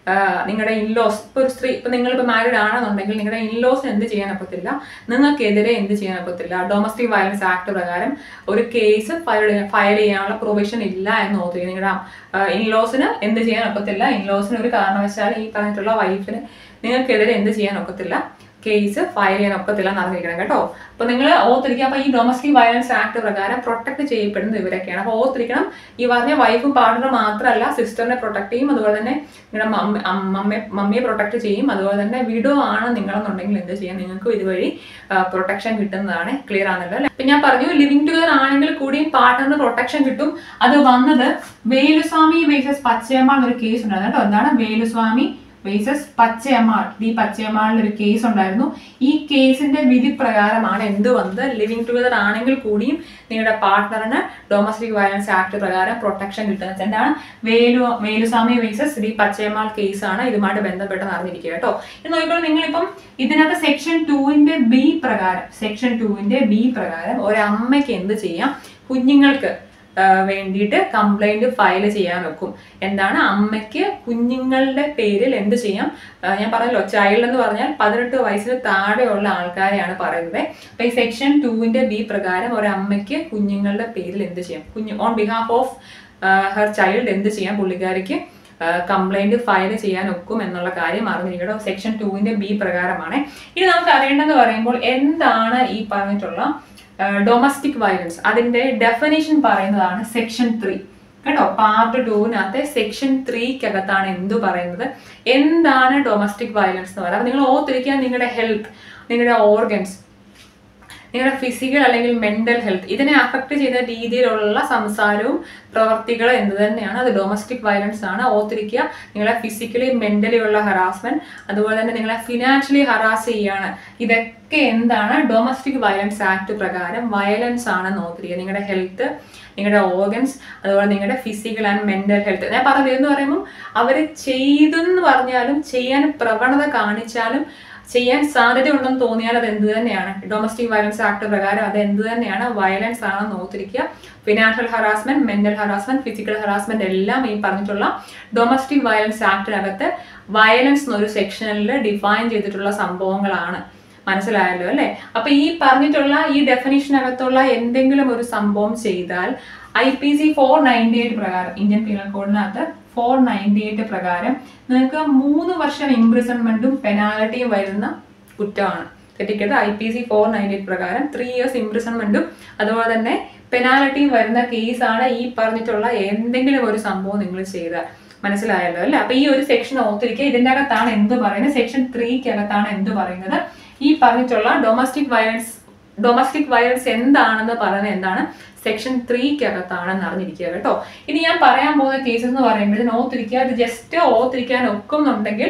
നിങ്ങളുടെ ഇൻലോസ് ഇപ്പോൾ ഒരു സ്ത്രീ ഇപ്പോൾ നിങ്ങളിപ്പോൾ മാരീഡ് ആണെന്നുണ്ടെങ്കിൽ നിങ്ങളുടെ ഇൻലോസിന് എന്ത് ചെയ്യാൻ ഒക്കത്തില്ല നിങ്ങൾക്കെതിരെ എന്ത് ചെയ്യാൻ ഒക്കത്തില്ല ഡൊമസ്റ്റിക് വയലൻസ് ആക്ട് പ്രകാരം ഒരു കേസ് ഫയൽ ഫയൽ ചെയ്യാനുള്ള പ്രൊവിഷൻ ഇല്ല എന്ന് ഓർത്തിരിക്കുക നിങ്ങളുടെ ഇൻലോസിന് എന്ത് ചെയ്യാൻ ഒക്കത്തില്ല ഇൻലോസിന് ഒരു കാരണവശാലും ഈ പറഞ്ഞിട്ടുള്ള വൈഫിന് നിങ്ങൾക്കെതിരെ എന്ത് ചെയ്യാൻ ഒക്കത്തില്ല കേസ് ഫയൽ ചെയ്യാൻ ഒക്കത്തില്ല എന്ന് അറിഞ്ഞിരിക്കണം കേട്ടോ അപ്പൊ നിങ്ങൾ ഓർത്തിരിക്കുക അപ്പൊ ഈ ഡൊമസ്റ്റിക് വയലൻസ് ആക്ട് പ്രകാരം പ്രൊട്ടക്ട് ചെയ്യപ്പെടുന്നത് ഇവരൊക്കെയാണ് അപ്പൊ ഓർത്തിരിക്കണം ഈ പറഞ്ഞ വൈഫും പാർട്ണറും മാത്രമല്ല സിസ്റ്ററിനെ പ്രൊട്ടക്ട് ചെയ്യും അതുപോലെ തന്നെ നിങ്ങളുടെ മമ്മയെ മമ്മിയെ പ്രൊട്ടക്ട് ചെയ്യും അതുപോലെ തന്നെ വിഡോ ആണ് നിങ്ങളെന്നുണ്ടെങ്കിൽ എന്ത് ചെയ്യാം നിങ്ങൾക്ക് ഇതുവഴി പ്രൊട്ടക്ഷൻ കിട്ടുന്നതാണ് ക്ലിയർ ആണല്ലോ അല്ലെ അപ്പൊ ഞാൻ പറഞ്ഞു ലിവിങ് ടുഗദർ ആണെങ്കിൽ കൂടിയും പാർട്ണറിന് പ്രൊട്ടക്ഷൻ കിട്ടും അത് വന്നത് വേലുസ്വാമി വേസസ് പച്ചയമ്മ എന്നൊരു കേസ് ഉണ്ടായിരുന്നു കേട്ടോ എന്താണ് വേലുസ്വാമി വേസസ് പച്ചയമ്മാൾ ഈ പച്ചയമ്മാളിൽ ഒരു കേസ് ഉണ്ടായിരുന്നു ഈ കേസിന്റെ വിധി പ്രകാരമാണ് എന്ത് വന്നത് ലിവിങ് ടുഗദർ ആണെങ്കിൽ കൂടിയും നിങ്ങളുടെ പാർട്ട്ണറിന് ഡൊമസ്റ്റിക് വയലൻസ് ആക്ട് പ്രകാരം പ്രൊട്ടക്ഷൻ കിട്ടുന്നത് എന്താണ് വേലു വേലുസ്വാമി വേസസ് ശ്രീ പച്ചയമ്മാൾ കേസാണ് ഇതുമായിട്ട് ബന്ധപ്പെട്ട് നടന്നിരിക്കുക കേട്ടോ ഇത് നോക്കിക്കോളൂ നിങ്ങളിപ്പം ഇതിനകത്ത് സെക്ഷൻ ടുവിന്റെ ബി പ്രകാരം സെക്ഷൻ ടുവിന്റെ ബി പ്രകാരം ഒരമ്മയ്ക്ക് എന്ത് ചെയ്യാം കുഞ്ഞുങ്ങൾക്ക് ആ, വേണ്ടിയിട്ട് കംപ്ലൈന്റ് ഫയൽ ചെയ്യാൻ വെക്കും എന്താണ് അമ്മയ്ക്ക് കുഞ്ഞുങ്ങളുടെ പേരിൽ എന്ത് ചെയ്യാം ആ, ഞാൻ പറഞ്ഞല്ലോ ചൈൽഡ് എന്ന് പറഞ്ഞാൽ പതിനെട്ട് വയസ്സിന് താഴെയുള്ള ആൾക്കാരെയാണ് പറയുന്നത് അപ്പൊ ഈ സെക്ഷൻ ടുവിന്റെ ബി പ്രകാരം ഒരു അമ്മയ്ക്ക് കുഞ്ഞുങ്ങളുടെ പേരിൽ എന്ത് ചെയ്യാം കുഞ്ഞു on behalf of her child എന്ത് ചെയ്യാം പുള്ളിക്കാരിക്ക് കംപ്ലൈന്റ് ഫയൽ ചെയ്യാൻ ഒക്കും എന്നുള്ള കാര്യം അറിഞ്ഞിരിക്കണം സെക്ഷൻ ടുവിന്റെ ബി പ്രകാരമാണ് ഇനി നമുക്ക് അറിയേണ്ടതെന്ന് പറയുമ്പോൾ എന്താണ് ഈ പറഞ്ഞിട്ടുള്ള ഡൊമസ്റ്റിക് വയലൻസ് അതിന്റെ ഡെഫിനേഷൻ പറയുന്നതാണ് സെക്ഷൻ ത്രീ കേട്ടോ പാർട്ട് ടൂവിനകത്തെ സെക്ഷൻ ത്രീക്കകത്താണ് എന്തു പറയുന്നത് എന്താണ് ഡൊമസ്റ്റിക് വയലൻസ് എന്ന് പറയുന്നത് അപ്പൊ നിങ്ങൾ ഓർത്തിരിക്കുക നിങ്ങളുടെ ഹെൽത്ത് നിങ്ങളുടെ ഓർഗൻസ് നിങ്ങളുടെ ഫിസിക്കൽ അല്ലെങ്കിൽ മെന്റൽ ഹെൽത്ത് ഇതിനെ അഫക്ട് ചെയ്യുന്ന രീതിയിലുള്ള സംസാരവും പ്രവർത്തികളും എന്ത് തന്നെയാണ് അത് ഡൊമസ്റ്റിക് വയലൻസ് ആണ് ഓർത്തിരിക്കുക നിങ്ങളെ ഫിസിക്കലി മെന്റലി ഉള്ള ഹറാസ്മെന്റ് അതുപോലെ തന്നെ നിങ്ങളെ ഫിനാൻഷ്യലി ഹറാസ് ചെയ്യാണ് ഇതൊക്കെ എന്താണ് ഡൊമസ്റ്റിക് വയലൻസ് ആക്ട് പ്രകാരം വയലൻസ് ആണെന്ന് ഓർത്തിരിക്കുക നിങ്ങളുടെ ഹെൽത്ത് നിങ്ങളുടെ ഓർഗൻസ് അതുപോലെ നിങ്ങളുടെ ഫിസിക്കൽ ആൻഡ് മെന്റൽ ഹെൽത്ത് ഞാൻ പറഞ്ഞത് എന്ന് പറയുമ്പോൾ അവർ ചെയ്തെന്ന് പറഞ്ഞാലും ചെയ്യാൻ പ്രവണത കാണിച്ചാലും ചെയ്യാൻ സാധ്യതയുണ്ടെന്ന് തോന്നിയാൽ അത് എന്ത് തന്നെയാണ് ഡൊമസ്റ്റിക് വയലൻസ് ആക്ട് പ്രകാരം അത് എന്ത് തന്നെയാണ് വയലൻസ് ആണെന്ന് ഓർത്തിരിക്കുക financial harassment mental harassment physical harassment എല്ലാം ഈ പറഞ്ഞിട്ടുള്ള ഡൊമസ്റ്റിക് വയലൻസ് ആക്ടിനകത്ത് വയലൻസ് എന്നൊരു സെക്ഷനിൽ ഡിഫൈൻ ചെയ്തിട്ടുള്ള സംഭവങ്ങളാണ് മനസ്സിലായല്ലോ അല്ലെ അപ്പൊ ഈ പറഞ്ഞിട്ടുള്ള ഈ ഡെഫിനിഷനകത്തുള്ള എന്തെങ്കിലും ഒരു സംഭവം ചെയ്താൽ I P C four ninety eight പ്രകാരം ഇന്ത്യൻ പീനൽ കോഡിനകത്ത് ഫോർ നയൻറ്റി എയ്റ്റ് പ്രകാരം നിങ്ങൾക്ക് മൂന്ന് വർഷം ഇംപ്രിസൺമെന്റും പെനാൽറ്റിയും വരുന്ന കുറ്റമാണ് തെറ്റിക്കരുത് I P C four ninety eight പ്രകാരം ത്രീ ഇയേഴ്സ് ഇംപ്രിസൺമെന്റും അതുപോലെ തന്നെ പെനാൽറ്റിയും വരുന്ന കേസാണ് ഈ പറഞ്ഞിട്ടുള്ള എന്തെങ്കിലും ഒരു സംഭവം നിങ്ങൾ ചെയ്താൽ മനസ്സിലായല്ലോ അല്ലേ അപ്പൊ ഈ ഒരു സെക്ഷൻ ഓർത്തിരിക്കുക ഇതിന്റെ അകത്താണ് എന്ത് പറയുന്നത് സെക്ഷൻ ത്രീക്ക് അകത്താണ് എന്ത് പറയുന്നത് ഈ പറഞ്ഞിട്ടുള്ള ഡൊമസ്റ്റിക് വയലൻസ് ഡൊമസ്റ്റിക് വയലൻസ് എന്താണെന്ന് പറയുന്നത് എന്താണ് സെക്ഷൻ ത്രീക്ക് അകത്താണെന്ന് അറിഞ്ഞിരിക്കുക കേട്ടോ ഇനി ഞാൻ പറയാൻ പോകുന്ന കേസസ് എന്ന് പറയുമ്പോൾ ഓർത്തിരിക്കുക ഇത് ജസ്റ്റ് ഓർത്തിരിക്കാൻ ഒക്കുന്നുണ്ടെങ്കിൽ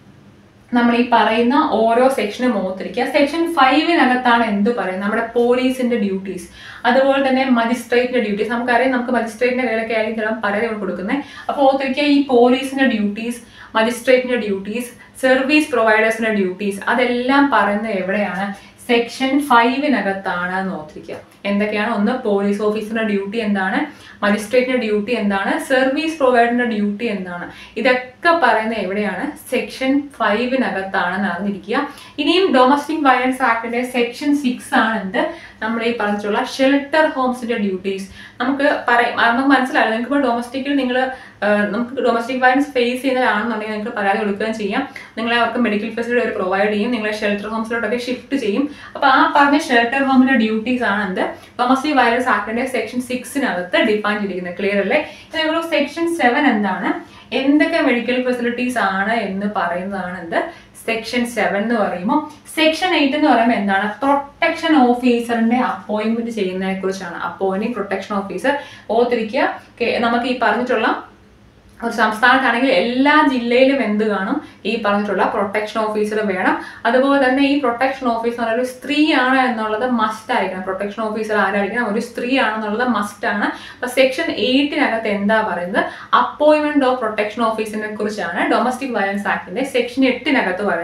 നമ്മൾ ഈ പറയുന്ന ഓരോ സെക്ഷനും ഓർത്തിരിക്കുക സെക്ഷൻ ഫൈവിനകത്താണ് എന്ത് പറയുന്നത് നമ്മുടെ പോലീസിന്റെ ഡ്യൂട്ടീസ് അതുപോലെ തന്നെ മജിസ്ട്രേറ്റിന്റെ ഡ്യൂട്ടീസ് നമുക്കറിയാം നമുക്ക് മജിസ്ട്രേറ്റിന്റെ കയ്യിലൊക്കെ ആയിരിക്കും ചിലപ്പോൾ പരാതി കൊടുക്കുന്നത് അപ്പോൾ ഓർത്തിരിക്കുക ഈ പോലീസിന്റെ ഡ്യൂട്ടീസ് മജിസ്ട്രേറ്റിന്റെ ഡ്യൂട്ടീസ് സർവീസ് പ്രൊവൈഡേഴ്സിന്റെ ഡ്യൂട്ടീസ് അതെല്ലാം പറയുന്നത് എവിടെയാണ് സെക്ഷൻ ഫൈവിനകത്താണ് എന്ന് ഓർത്തിരിക്കുക എന്തൊക്കെയാണ് ഒന്ന് പോലീസ് ഓഫീസറിന്റെ ഡ്യൂട്ടി എന്താണ് മജിസ്ട്രേറ്റിന്റെ ഡ്യൂട്ടി എന്താണ് സർവീസ് പ്രൊവൈഡറിന്റെ ഡ്യൂട്ടി എന്താണ് ഇതൊക്കെ പറയുന്നത് എവിടെയാണ് സെക്ഷൻ ഫൈവിനകത്താണെന്ന് അറിഞ്ഞിരിക്കുക ഇനിയും ഡൊമസ്റ്റിക് വയലൻസ് ആക്ടിന്റെ സെക്ഷൻ സിക്സ് ആണ് എന്ത് നമ്മൾ ഈ പറഞ്ഞിട്ടുള്ള ഷെൽട്ടർ ഹോംസിന്റെ ഡ്യൂട്ടീസ് നമുക്ക് പറയാം നമുക്ക് മനസ്സിലാവില്ല നിങ്ങൾക്ക് ഇപ്പോൾ ഡൊമസ്റ്റിക്കിൽ നിങ്ങൾ നമുക്ക് ഡൊമസ്റ്റിക് വയലൻസ് ഫേസ് ചെയ്യുന്നതാണെന്നുണ്ടെങ്കിൽ നിങ്ങൾക്ക് പരാതി കൊടുക്കുകയും ചെയ്യാം നിങ്ങളെ അവർക്ക് മെഡിക്കൽ ഫെസിലിറ്റി അവർ പ്രൊവൈഡ് ചെയ്യും നിങ്ങളെ ഷെൽട്ടർ ഹോംസിലോട്ടൊക്കെ ഷിഫ്റ്റ് ചെയ്യും അപ്പൊ ആ പറഞ്ഞ ഷെൽട്ടർ ഹോമിന്റെ ഡ്യൂട്ടീസ് ആണ് എന്ത് ഡൊമസ്റ്റിക് വയലൻസ് ആക്ടിന്റെ സെക്ഷൻ സിക്സിനകത്ത് ഡിഫൈൻ ചെയ്തിരിക്കുന്നത് ക്ലിയർ അല്ലേ ഇതേപോലെ സെക്ഷൻ സെവൻ എന്താണ് എന്തൊക്കെ മെഡിക്കൽ ഫെസിലിറ്റീസ് ആണ് എന്ന് പറയുന്നതാണ് എന്ത് സെക്ഷൻ സെവൻ എന്ന് പറയുമ്പോൾ സെക്ഷൻ എയ്റ്റ് എന്ന് പറയുമ്പോൾ എന്താണ് പ്രൊട്ടക്ഷൻ ഓഫീസറിന്റെ അപ്പോയിന്റ്മെന്റ് ചെയ്യുന്നതിനെ കുറിച്ചാണ് അപ്പോയിന്റിംഗ് പ്രൊട്ടക്ഷൻ ഓഫീസർ ഓർത്തിരിക്കുക കെ- നമുക്ക് ഈ പറഞ്ഞിട്ടുള്ള ഒരു സംസ്ഥാനത്താണെങ്കിൽ എല്ലാ ജില്ലയിലും എന്ത് കാണും ഈ പറഞ്ഞിട്ടുള്ള പ്രൊട്ടക്ഷൻ ഓഫീസർ വേണം അതുപോലെ തന്നെ ഈ പ്രൊട്ടക്ഷൻ ഓഫീസർ ഒരു സ്ത്രീയാണ് എന്നുള്ളത് മസ്റ്റ് ആയിരിക്കണം പ്രൊട്ടക്ഷൻ ഓഫീസർ ആരായിരിക്കണം ഒരു സ്ത്രീ ആണെന്നുള്ളത് മസ്റ്റ് ആണ് അപ്പൊ സെക്ഷൻ എയ്റ്റിനകത്ത് എന്താ പറയുന്നത് അപ്പോയിന്റ്മെന്റ് ഓഫ് പ്രൊട്ടക്ഷൻ ഓഫീസറിനെ കുറിച്ചാണ് ഡൊമസ്റ്റിക് വയലൻസ് ആക്ടിന്റെ സെക്ഷൻ എട്ടിനകത്ത് പറയുന്നത്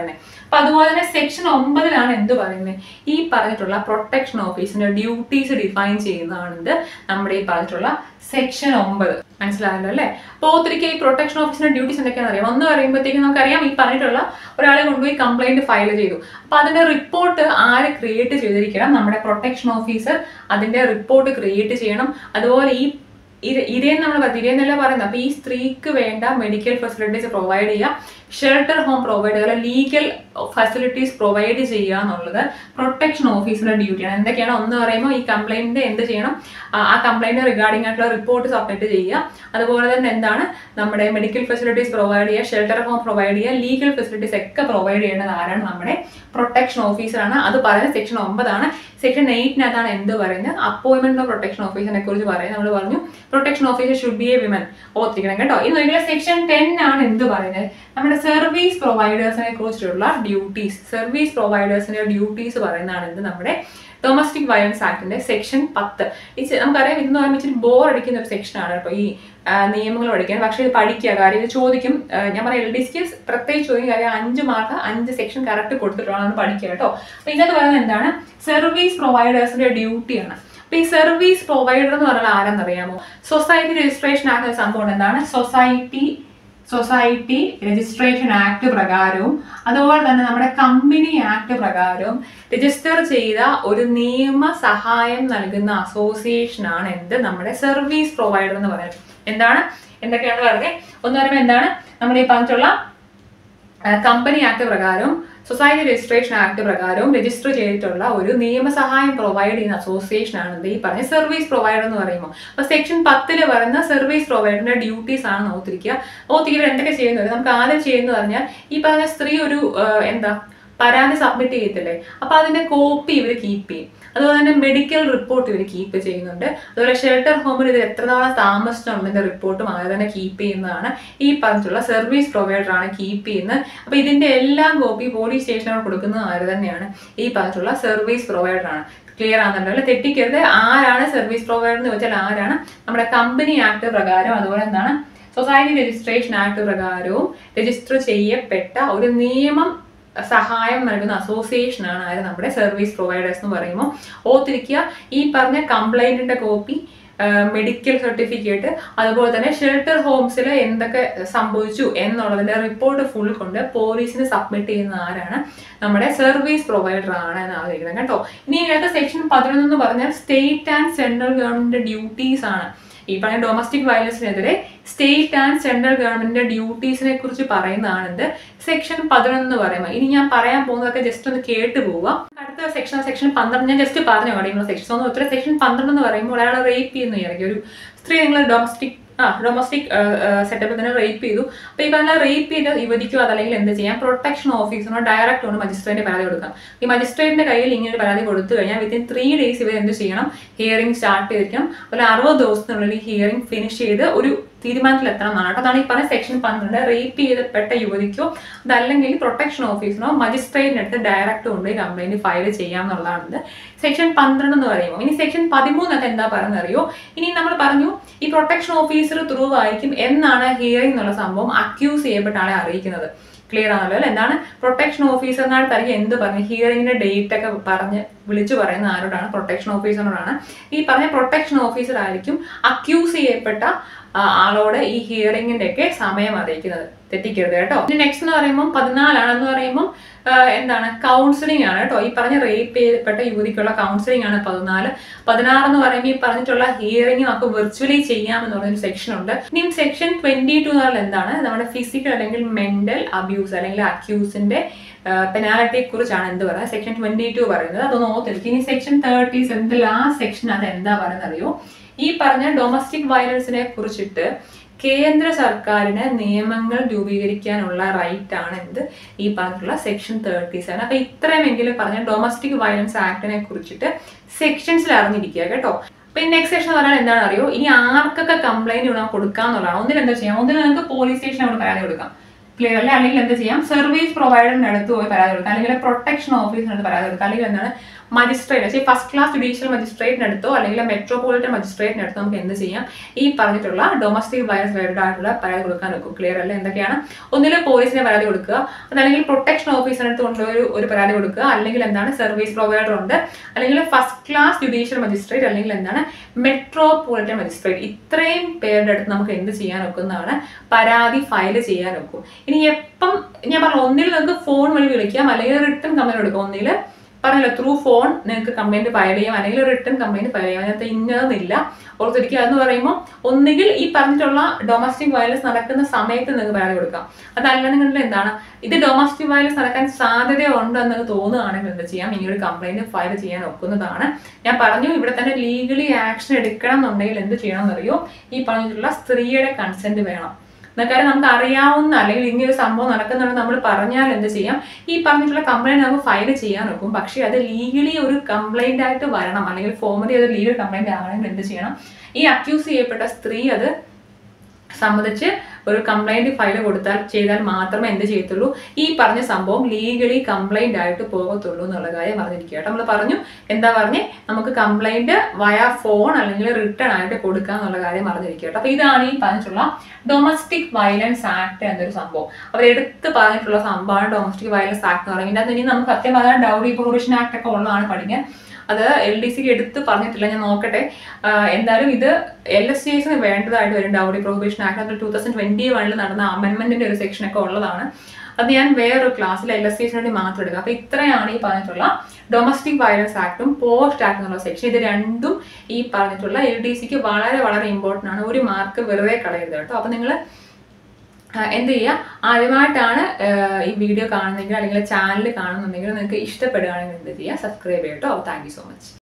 അപ്പൊ അതുപോലെ തന്നെ സെക്ഷൻ ഒമ്പതിലാണ് എന്ത് പറയുന്നത് ഈ പറഞ്ഞിട്ടുള്ള പ്രൊട്ടക്ഷൻ ഓഫീസിന്റെ ഡ്യൂട്ടീസ് ഡിഫൈൻ ചെയ്യുന്നതാണ് എന്ത് നമ്മുടെ ഈ പറഞ്ഞിട്ടുള്ള സെക്ഷൻ ഒമ്പത് മനസ്സിലായല്ലോ അല്ലേ അപ്പോൾ ഒത്തിരിക്ക് ഈ പ്രൊട്ടക്ഷൻ ഓഫീസിന്റെ ഡ്യൂട്ടീസ് എന്തൊക്കെയാണെന്ന് അറിയാം ഒന്ന് പറയുമ്പോഴത്തേക്കും നമുക്കറിയാം ഈ പറഞ്ഞിട്ടുള്ള ഒരാളെ കൊണ്ടുപോയി കംപ്ലൈന്റ് ഫയൽ ചെയ്തു അപ്പൊ അതിന്റെ റിപ്പോർട്ട് ആര് ക്രിയേറ്റ് ചെയ്തിരിക്കണം നമ്മുടെ പ്രൊട്ടക്ഷൻ ഓഫീസർ അതിന്റെ റിപ്പോർട്ട് ക്രിയേറ്റ് ചെയ്യണം അതുപോലെ ഈ ഇത് ഇതേന്ന് നമ്മൾ പറഞ്ഞു ഇതേന്നല്ല പറയുന്നത് അപ്പൊ ഈ സ്ത്രീക്ക് വേണ്ട മെഡിക്കൽ ഫെസിലിറ്റീസ് പ്രൊവൈഡ് ചെയ്യുക ഷെൽട്ടർ ഹോം പ്രൊവൈഡ് ചെയ്യുക ലീഗൽ ഫെസിലിറ്റീസ് പ്രൊവൈഡ് ചെയ്യുക എന്നുള്ളത് പ്രൊട്ടക്ഷൻ ഓഫീസറുടെ ഡ്യൂട്ടിയാണ് എന്തൊക്കെയാണ് ഒന്ന് പറയുമ്പോൾ ഈ കംപ്ലൈന്റ് എന്ത് ചെയ്യണം ആ- ആ കംപ്ലൈന്റ് റിഗാർഡിംഗ് ആയിട്ടുള്ള റിപ്പോർട്ട് സബ്മിറ്റ് ചെയ്യുക അതുപോലെ തന്നെ എന്താണ് നമ്മുടെ മെഡിക്കൽ ഫെസിലിറ്റീസ് പ്രൊവൈഡ് ചെയ്യുക ഷെൽട്ടർ ഹോം പ്രൊവൈഡ് ചെയ്യുക ലീഗൽ ഫെസിലിറ്റീസ് ഒക്കെ പ്രൊവൈഡ് ചെയ്യേണ്ടത് ആരാണ് നമ്മുടെ പ്രൊട്ടക്ഷൻ ഓഫീസറാണ് അത് പറയുന്നത് സെക്ഷൻ ഒമ്പതാണ് സെക്ഷൻ എയ്റ്റിനകത്താണ് എന്ത് പറയുന്നത് അപ്പോയിന്റ്മെന്റ് ഓഫ് പ്രൊട്ടക്ഷൻ ഓഫീസറിനെ കുറിച്ച് പറയുന്നത് നമ്മൾ പറഞ്ഞു protection officer should be a women ഓർത്തിരിക്കണം കേട്ടോ ഇന്ന് ഒരിക്കലും സെക്ഷൻ ടെൻ ആണ് എന്ത് പറയുന്നത് നമ്മുടെ സർവീസ് പ്രൊവൈഡേഴ്സിനെ കുറിച്ചിട്ടുള്ള ഡ്യൂട്ടീസ് സർവീസ് പ്രൊവൈഡേഴ്സിന്റെ ഡ്യൂട്ടീസ് പറയുന്നതാണ് എന്ത് നമ്മുടെ ഡൊമസ്റ്റിക് വയലൻസ് ആക്ടിന്റെ സെക്ഷൻ പത്ത് ഈ ചെ- നമുക്കറിയാം ഇതെന്ന് പറയുമ്പോൾ ഇച്ചിരി ബോർ അടിക്കുന്ന ഒരു സെക്ഷനാണ് കേട്ടോ ഈ ആ, നിയമങ്ങൾ പഠിക്കാൻ പക്ഷേ ഇത് പഠിക്കുക കാര്യം ഇത് ചോദിക്കും ആ, ഞാൻ പറയാം എൽ ഡി സിക്ക് പ്രത്യേകിച്ച് ചോദിക്കും കാര്യം അഞ്ച് മാർക്ക് അഞ്ച് സെക്ഷൻ കറക്റ്റ് കൊടുത്തിട്ടുള്ളതാണ് പഠിക്കുക കേട്ടോ അപ്പൊ ഇതിനകത്ത് പറയുന്നത് എന്താണ് സർവീസ് പ്രൊവൈഡേഴ്സിന്റെ ഡ്യൂട്ടിയാണ് അപ്പൊ ഈ സർവീസ് പ്രൊവൈഡർ എന്ന് പറഞ്ഞാൽ ആരെന്നറിയാമോ സൊസൈറ്റി രജിസ്ട്രേഷൻ ആക്ട് എന്ന സംഭവം എന്താണ് സൊസൈറ്റി സൊസൈറ്റി രജിസ്ട്രേഷൻ ആക്ട് പ്രകാരവും അതുപോലെ തന്നെ നമ്മുടെ കമ്പനി ആക്ട് പ്രകാരവും രജിസ്റ്റർ ചെയ്ത ഒരു നിയമ സഹായം നൽകുന്ന അസോസിയേഷൻ ആണ് എന്ത് നമ്മുടെ സർവീസ് പ്രൊവൈഡർ എന്ന് പറയുന്നത് എന്താണ് എന്തൊക്കെയാണ് പറയുന്നത് ഒന്ന് പറയുമ്പോൾ എന്താണ് നമ്മുടെ ഈ പറഞ്ഞിട്ടുള്ള കമ്പനി ആക്ട് പ്രകാരവും സൊസൈറ്റി രജിസ്ട്രേഷൻ ആക്ട് പ്രകാരവും രജിസ്റ്റർ ചെയ്തിട്ടുള്ള ഒരു നിയമസഹായം പ്രൊവൈഡ് ചെയ്യുന്ന അസോസിയേഷൻ ആണ് ഇത് ഈ പറഞ്ഞ സർവീസ് പ്രൊവൈഡർ എന്ന് പറയുമ്പോൾ അപ്പൊ സെക്ഷൻ പത്തില് പറയുന്ന സർവീസ് പ്രൊവൈഡറിന്റെ ഡ്യൂട്ടീസ് ആണ് ഓർത്തിരിക്കുക ഓർത്തിരിക്കുക ഇവർ എന്തൊക്കെ ചെയ്യുന്നത് നമുക്ക് ആദ്യം ചെയ്യുന്നത് പറഞ്ഞാൽ ഈ പറഞ്ഞ സ്ത്രീ ഒരു ആ, എന്താ പരാതി സബ്മിറ്റ് ചെയ്യത്തില്ലേ അപ്പൊ അതിന്റെ കോപ്പി ഇവർ കീപ്പ് ചെയ്യും അതുപോലെ തന്നെ മെഡിക്കൽ റിപ്പോർട്ട് ഇവർ കീപ്പ് ചെയ്യുന്നുണ്ട് അതുപോലെ ഷെൽട്ടർ ഹോമിൽ ഇത് എത്ര നാളെ താമസിച്ചിട്ടുണ്ടതിന്റെ റിപ്പോർട്ടും അവർ തന്നെ കീപ്പ് ചെയ്യുന്നതാണ് ഈ പറഞ്ഞിട്ടുള്ള സർവീസ് പ്രൊവൈഡർ ആണ് കീപ്പ് ചെയ്യുന്നത് അപ്പൊ ഇതിന്റെ എല്ലാം കോപ്പി പോലീസ് സ്റ്റേഷനോട് കൊടുക്കുന്നത് ആര് തന്നെയാണ് ഈ പറഞ്ഞിട്ടുള്ള സർവീസ് പ്രൊവൈഡർ ആണ് ക്ലിയർ ആണെന്നുണ്ടോ അല്ലെ തെറ്റിക്കരുത് ആരാണ് സർവീസ് പ്രൊവൈഡർ എന്ന് വെച്ചാൽ ആരാണ് നമ്മുടെ കമ്പനി ആക്ട് പ്രകാരം അതുപോലെ എന്താണ് സൊസൈറ്റി രജിസ്ട്രേഷൻ ആക്ട് പ്രകാരവും രജിസ്റ്റർ ചെയ്യപ്പെട്ട ഒരു നിയമം സഹായം നൽകുന്ന അസോസിയേഷൻ ആണ് ആര് നമ്മുടെ സർവീസ് പ്രൊവൈഡേഴ്സ് എന്ന് പറയുമ്പോൾ ഓർത്തിരിക്കുക ഈ പറഞ്ഞ കംപ്ലൈന്റിന്റെ കോപ്പി മെഡിക്കൽ സർട്ടിഫിക്കറ്റ് അതുപോലെ തന്നെ ഷെൽട്ടർ ഹോംസിൽ എന്തൊക്കെ സംഭവിച്ചു എന്നുള്ളതിന്റെ റിപ്പോർട്ട് ഫുൾ കൊണ്ട് പോലീസിന് സബ്മിറ്റ് ചെയ്യുന്ന ആരാണ് നമ്മുടെ സർവീസ് പ്രൊവൈഡർ ആണ് എന്ന് ആലോചിക്കുന്നത് കേട്ടോ ഇനി ഇതിനകത്ത് സെക്ഷൻ പതിനൊന്ന് എന്ന് പറഞ്ഞാൽ state and central government duties ആണ് ഈ പറഞ്ഞ ഡൊമസ്റ്റിക് വയലൻസിനെതിരെ സ്റ്റേറ്റ് ആൻഡ് സെൻട്രൽ ഗവൺമെന്റിന്റെ ഡ്യൂട്ടീസിനെ കുറിച്ച് പറയുന്നതാണെന്ത് സെക്ഷൻ പതിനൊന്ന് എന്ന് പറയുമ്പോൾ ഇനി ഞാൻ പറയാൻ പോകുന്നതൊക്കെ ജസ്റ്റ് ഒന്ന് കേട്ട് പോവുക അടുത്ത സെക്ഷൻ സെക്ഷൻ പന്ത്രണ്ട് ഞാൻ ജസ്റ്റ് പറഞ്ഞു കേട്ടോ സെക്ഷൻ ഒന്ന് ഒത്തിരി സെക്ഷൻ പന്ത്രണ്ട് എന്ന് പറയുമ്പോൾ ഒരാളെ റേപ്പ് ചെയ്യുന്ന വിചാരിക്കും ഒരു സ്ത്രീ നിങ്ങൾ ഡൊമസ്റ്റിക് ആ ഡൊമസ്റ്റിക് സെറ്റപ്പിൽ തന്നെ റേപ്പ് ചെയ്തു അപ്പൊ ഈ പറഞ്ഞ റേപ്പ് ചെയ്ത യുവതിക്കോ അതല്ലെങ്കിൽ എന്ത് ചെയ്യാം പ്രൊട്ടക്ഷൻ ഓഫീസറിനോ ഡയറക്റ്റ് കൊണ്ട് മജിസ്ട്രേറ്റിന് പരാതി കൊടുക്കാം ഈ മജിസ്ട്രേറ്റിന്റെ കയ്യിൽ ഇങ്ങനെ ഒരു പരാതി കൊടുത്തു കഴിഞ്ഞാൽ വിത്തിൻ ത്രീ ഡേയ്സ് ഇവർ എന്ത് ചെയ്യണം ഹിയറിംഗ് സ്റ്റാർട്ട് ചെയ്തിരിക്കണം ഒരു അറുപത് ദിവസത്തിനുള്ളിൽ ഹിയറിംഗ് ഫിനിഷ് ചെയ്ത് ഒരു തീരുമാനത്തിൽ എത്തണം എന്നാണ് കേട്ടോ അതാണ് ഈ പറഞ്ഞ സെക്ഷൻ പന്ത്രണ്ട് റേപ്പ് ചെയ്തപ്പെട്ട യുവതിക്കോ അതല്ലെങ്കിൽ പ്രൊട്ടക്ഷൻ ഓഫീസിനോ മജിസ്ട്രേറ്റിനടുത്ത് ഡയറക്റ്റ് കൊണ്ട് കംപ്ലൈന്റ് ഫയൽ ചെയ്യാം എന്നുള്ളതാണ് സെക്ഷൻ പന്ത്രണ്ട് എന്ന് പറയുമ്പോൾ ഇനി സെക്ഷൻ പതിമൂന്നൊക്കെ എന്താ പറയുന്നത് അറിയോ ഇനി നമ്മൾ പറഞ്ഞു ഈ പ്രൊട്ടക്ഷൻ ഓഫീസർ ത്രൂ ആയിരിക്കും എന്നാണ് ഹിയറിംഗ് എന്നുള്ള സംഭവം അക്യൂസ് ചെയ്യപ്പെട്ട ആളെ അറിയിക്കുന്നത് ക്ലിയർ ആണല്ലോ അല്ലേ എന്താണ് പ്രൊട്ടക്ഷൻ ഓഫീസറിനായിട്ട് തനിക്ക് എന്ത് പറഞ്ഞു ഹിയറിംഗിന്റെ ഡേറ്റ് ഒക്കെ പറഞ്ഞ് വിളിച്ചു പറയുന്ന ആരോടാണ് പ്രൊട്ടക്ഷൻ ഓഫീസറിനോടാണ് ഈ പറഞ്ഞ പ്രൊട്ടക്ഷൻ ഓഫീസർ ആയിരിക്കും അക്യൂസ് ചെയ്യപ്പെട്ട ആ, ആളോട് ഈ ഹിയറിംഗിന്റെ ഒക്കെ സമയം അറിയിക്കുന്നത് തെറ്റിക്കരുത് കേട്ടോ ഇനി നെക്സ്റ്റ് എന്ന് പറയുമ്പോൾ പതിനാലാണെന്ന് പറയുമ്പോൾ ആ, എന്താണ് കൗൺസിലിംഗ് ആണ് കേട്ടോ ഈ പറഞ്ഞ റേപ്പ് ചെയ്യപ്പെട്ട യുവതിക്കുള്ള കൗൺസിലിംഗ് ആണ് പതിനാല് പതിനാറ് എന്ന് പറയുമ്പോൾ ഈ പറഞ്ഞിട്ടുള്ള ഹിയറിംഗ് നമുക്ക് വെർച്വലി ചെയ്യാമെന്ന് പറഞ്ഞൊരു സെക്ഷൻ ഉണ്ട് ഇനി സെക്ഷൻ ട്വന്റി ടു എന്ന് പറഞ്ഞാൽ എന്താണ് നമ്മുടെ ഫിസിക്കൽ അല്ലെങ്കിൽ മെന്റൽ അബ്യൂസ് അല്ലെങ്കിൽ അക്യൂസിന്റെ പെനാലിറ്റിയെ കുറിച്ചാണ് എന്ത് പറയുന്നത് സെക്ഷൻ ട്വന്റി ടു പറയുന്നത് അതൊന്ന് ഓർത്തിരിക്കും ഇനി section thirty seventh last section അത് എന്താ പറയുന്നത് അറിയോ ഈ പറഞ്ഞ ഡൊമസ്റ്റിക് വയലൻസിനെ കുറിച്ചിട്ട് കേന്ദ്ര സർക്കാരിന് നിയമങ്ങൾ രൂപീകരിക്കാനുള്ള റൈറ്റ് ആണ് എന്ത് ഈ പറഞ്ഞിട്ടുള്ള സെക്ഷൻ തേർട്ടി സെവൻ അപ്പൊ ഇത്രയുമെങ്കിലും പറഞ്ഞ ഡൊമസ്റ്റിക് വയലൻസ് ആക്ടിനെ കുറിച്ചിട്ട് സെക്ഷൻസിൽ അറിഞ്ഞിരിക്കുക കേട്ടോ പിന്നെ നെക്സ്റ്റ് സെക്ഷൻ എന്ന് പറഞ്ഞാൽ എന്താണ് അറിയോ ഇനി ആർക്കൊക്കെ കംപ്ലൈന്റ് വേണം കൊടുക്കാന്നുള്ളതാണ് ഒന്നിൽ എന്താ ചെയ്യാം ഒന്നിൽ നിങ്ങൾക്ക് പോലീസ് സ്റ്റേഷനോട് പരാതി കൊടുക്കാം ക്ലിയർ അല്ലേ അല്ലെങ്കിൽ എന്ത് ചെയ്യാം സർവീസ് പ്രൊവൈഡറിന് അടുത്ത് പോയി പരാതി കൊടുക്കാം അല്ലെങ്കിൽ പ്രൊട്ടക്ഷൻ ഓഫീസിനടുത്ത് പരാതി കൊടുക്കാം അല്ലെങ്കിൽ എന്താണ് മജിസ്ട്രേറ്റ് ഫസ്റ്റ് ക്ലാസ് ജുഡീഷ്യൽ മജിസ്ട്രേറ്റിനടുത്തോ അല്ലെങ്കിൽ മെട്രോപൊളിറ്റൻ മജിസ്ട്രേറ്റിനടുത്തോ നമുക്ക് എന്ത് ചെയ്യാം ഈ പറഞ്ഞിട്ടുള്ള ഡൊമസ്റ്റിക് വയലൻസ് റിലേറ്റഡ് ആയിട്ടുള്ള പരാതി കൊടുക്കാൻ നോക്കും ക്ലിയർ അല്ല എന്തൊക്കെയാണ് ഒന്നില് പോലീസിന് പരാതി കൊടുക്കുക അതല്ലെങ്കിൽ പ്രൊട്ടക്ഷൻ ഓഫീസറിനടുത്ത് കൊണ്ടുപോയി ഒരു പരാതി കൊടുക്കുക അല്ലെങ്കിൽ എന്താണ് സർവീസ് പ്രൊവൈഡർ ഉണ്ട് അല്ലെങ്കിൽ ഫസ്റ്റ് ക്ലാസ് ജുഡീഷ്യൽ മജിസ്ട്രേറ്റ് അല്ലെങ്കിൽ എന്താണ് മെട്രോപൊളിറ്റൻ മജിസ്ട്രേറ്റ് ഇത്രയും പേരുടെ അടുത്ത് നമുക്ക് എന്ത് ചെയ്യാൻ ഒക്കുന്നതാണ് പരാതി ഫയൽ ചെയ്യാൻ ഒക്കും ഇനി എപ്പം ഞാൻ പറഞ്ഞു ഒന്നിൽ നിങ്ങൾക്ക് ഫോൺ വഴി വിളിക്കാം അല്ലെങ്കിൽ റിട്ടേൺ കംപ്ലൈന്റ് കൊടുക്കാം ഒന്നിൽ പറഞ്ഞല്ലോ ത്രൂ ഫോൺ നിങ്ങൾക്ക് കംപ്ലൈന്റ് ഫയൽ ചെയ്യാം അല്ലെങ്കിൽ റിട്ടേൺ കംപ്ലൈന്റ് ഫയൽ ചെയ്യാം അതിനകത്ത് ഇന്നതെന്നില്ല ഓർത്തിരിക്കുക എന്ന് പറയുമ്പോൾ ഒന്നുകിൽ ഈ പറഞ്ഞിട്ടുള്ള ഡൊമസ്റ്റിക് വയലൻസ് നടക്കുന്ന സമയത്ത് നിങ്ങൾക്ക് പരാതി കൊടുക്കാം അതല്ല നിങ്ങളുടെ എന്താണ് ഇത് ഡൊമസ്റ്റിക് വയലൻസ് നടക്കാൻ സാധ്യതയുണ്ട് എന്ന് തോന്നുകയാണെങ്കിൽ എന്താ ചെയ്യാം ഇങ്ങനെ ഒരു കംപ്ലൈന്റ് ഫയൽ ചെയ്യാൻ ഒക്കുന്നതാണ് ഞാൻ പറഞ്ഞു ഇവിടെ തന്നെ ലീഗലി ആക്ഷൻ എടുക്കണം എന്നുണ്ടെങ്കിൽ എന്ത് ചെയ്യണം എന്നറിയോ ഈ പറഞ്ഞിട്ടുള്ള സ്ത്രീയുടെ കൺസെന്റ് വേണം കാര്യം നമുക്ക് അറിയാവുന്ന അല്ലെങ്കിൽ ഇങ്ങനെ ഒരു സംഭവം നടക്കുന്നുണ്ടെന്ന് നമ്മൾ പറഞ്ഞാൽ എന്ത് ചെയ്യാം ഈ പറഞ്ഞിട്ടുള്ള കംപ്ലൈന്റ് നമുക്ക് ഫയൽ ചെയ്യാൻ നോക്കും പക്ഷേ അത് ലീഗലി ഒരു കംപ്ലൈന്റ് ആയിട്ട് വരണം അല്ലെങ്കിൽ ഫോമലി അത് ലീഗൽ കംപ്ലൈന്റ് ആണെങ്കിൽ എന്ത് ചെയ്യണം ഈ അക്യൂസ് ചെയ്യപ്പെട്ട സ്ത്രീ അത് സംബന്ധിച്ച് ഒരു കംപ്ലൈന്റ് ഫയൽ കൊടുത്താൽ ചെയ്താൽ മാത്രമേ എന്ത് ചെയ്യത്തുള്ളൂ ഈ പറഞ്ഞ സംഭവം ലീഗലി കംപ്ലൈന്റ് ആയിട്ട് പോകത്തുള്ളൂ എന്നുള്ള കാര്യം പറഞ്ഞിരിക്കുക കേട്ടോ നമ്മൾ പറഞ്ഞു എന്താ പറഞ്ഞേ നമുക്ക് കംപ്ലൈന്റ് വയ ഫോൺ അല്ലെങ്കിൽ റിട്ടേൺ ആയിട്ട് കൊടുക്കുക എന്നുള്ള കാര്യം പറഞ്ഞിരിക്കുക കേട്ടോ അപ്പൊ ഇതാണ് ഈ പറഞ്ഞിട്ടുള്ള ഡൊമസ്റ്റിക് വയലൻസ് ആക്ട് എന്നൊരു സംഭവം അവർ എടുത്ത് പറഞ്ഞിട്ടുള്ള സംഭവമാണ് ഡൊമസ്റ്റിക് വയലൻസ് ആക്ട് എന്ന് പറയുന്നത് അതിന് ഇനി നമുക്ക് സത്യം പറഞ്ഞാൽ ഡൗറി പ്രൊവിഷൻ ആക്ട് ഒക്കെ ഉള്ളതാണ് പഠിക്കാൻ അത് എൽ ഡി സിക്ക് എടുത്ത് പറഞ്ഞിട്ടില്ല ഞാൻ നോക്കട്ടെ ആഹ് എന്തായാലും ഇത് എൽ എസ് സി എസിന് വേണ്ടതായിട്ട് വരും ഡൗറി പ്രൊഹിബിഷൻ ആക്ട് അത് ടൂ തൗസൻഡ് ട്വന്റി വണ്ണിൽ നടന്ന അമെന്റ്മെന്റിന്റെ ഒരു സെക്ഷൻ ഒക്കെ ഉള്ളതാണ് അത് ഞാൻ വേറൊരു ക്ലാസ്സിൽ എൽ എസ് സി എസിന് വേണ്ടി മാത്രം എടുക്കുക അപ്പൊ ഇത്രയാണ് ഈ പറഞ്ഞിട്ടുള്ള ഡൊമസ്റ്റിക് വയലൻസ് ആക്ടും പോസ്റ്റ് ആക്ട് എന്നുള്ള സെക്ഷൻ ഇത് രണ്ടും ഈ പറഞ്ഞിട്ടുള്ള എൽ ഡി സിക്ക് വളരെ വളരെ ഇമ്പോർട്ടൻ്റ് ആണ് ഒരു മാർക്ക് വെറുതെ കളയരുത് കേട്ടോ അപ്പൊ നിങ്ങൾ എന്ത് ചെയ്യുക ആദ്യമായിട്ടാണ് ആഹ് ഈ വീഡിയോ കാണുന്നെങ്കിൽ അല്ലെങ്കിൽ ചാനൽ കാണുന്നുണ്ടെങ്കിൽ നിങ്ങൾക്ക് ഇഷ്ടപ്പെടുകയാണെങ്കിൽ എന്ത് ചെയ്യുക സബ്സ്ക്രൈബ് ചെയ്യട്ടോ താങ്ക് യു സോ മച്ച്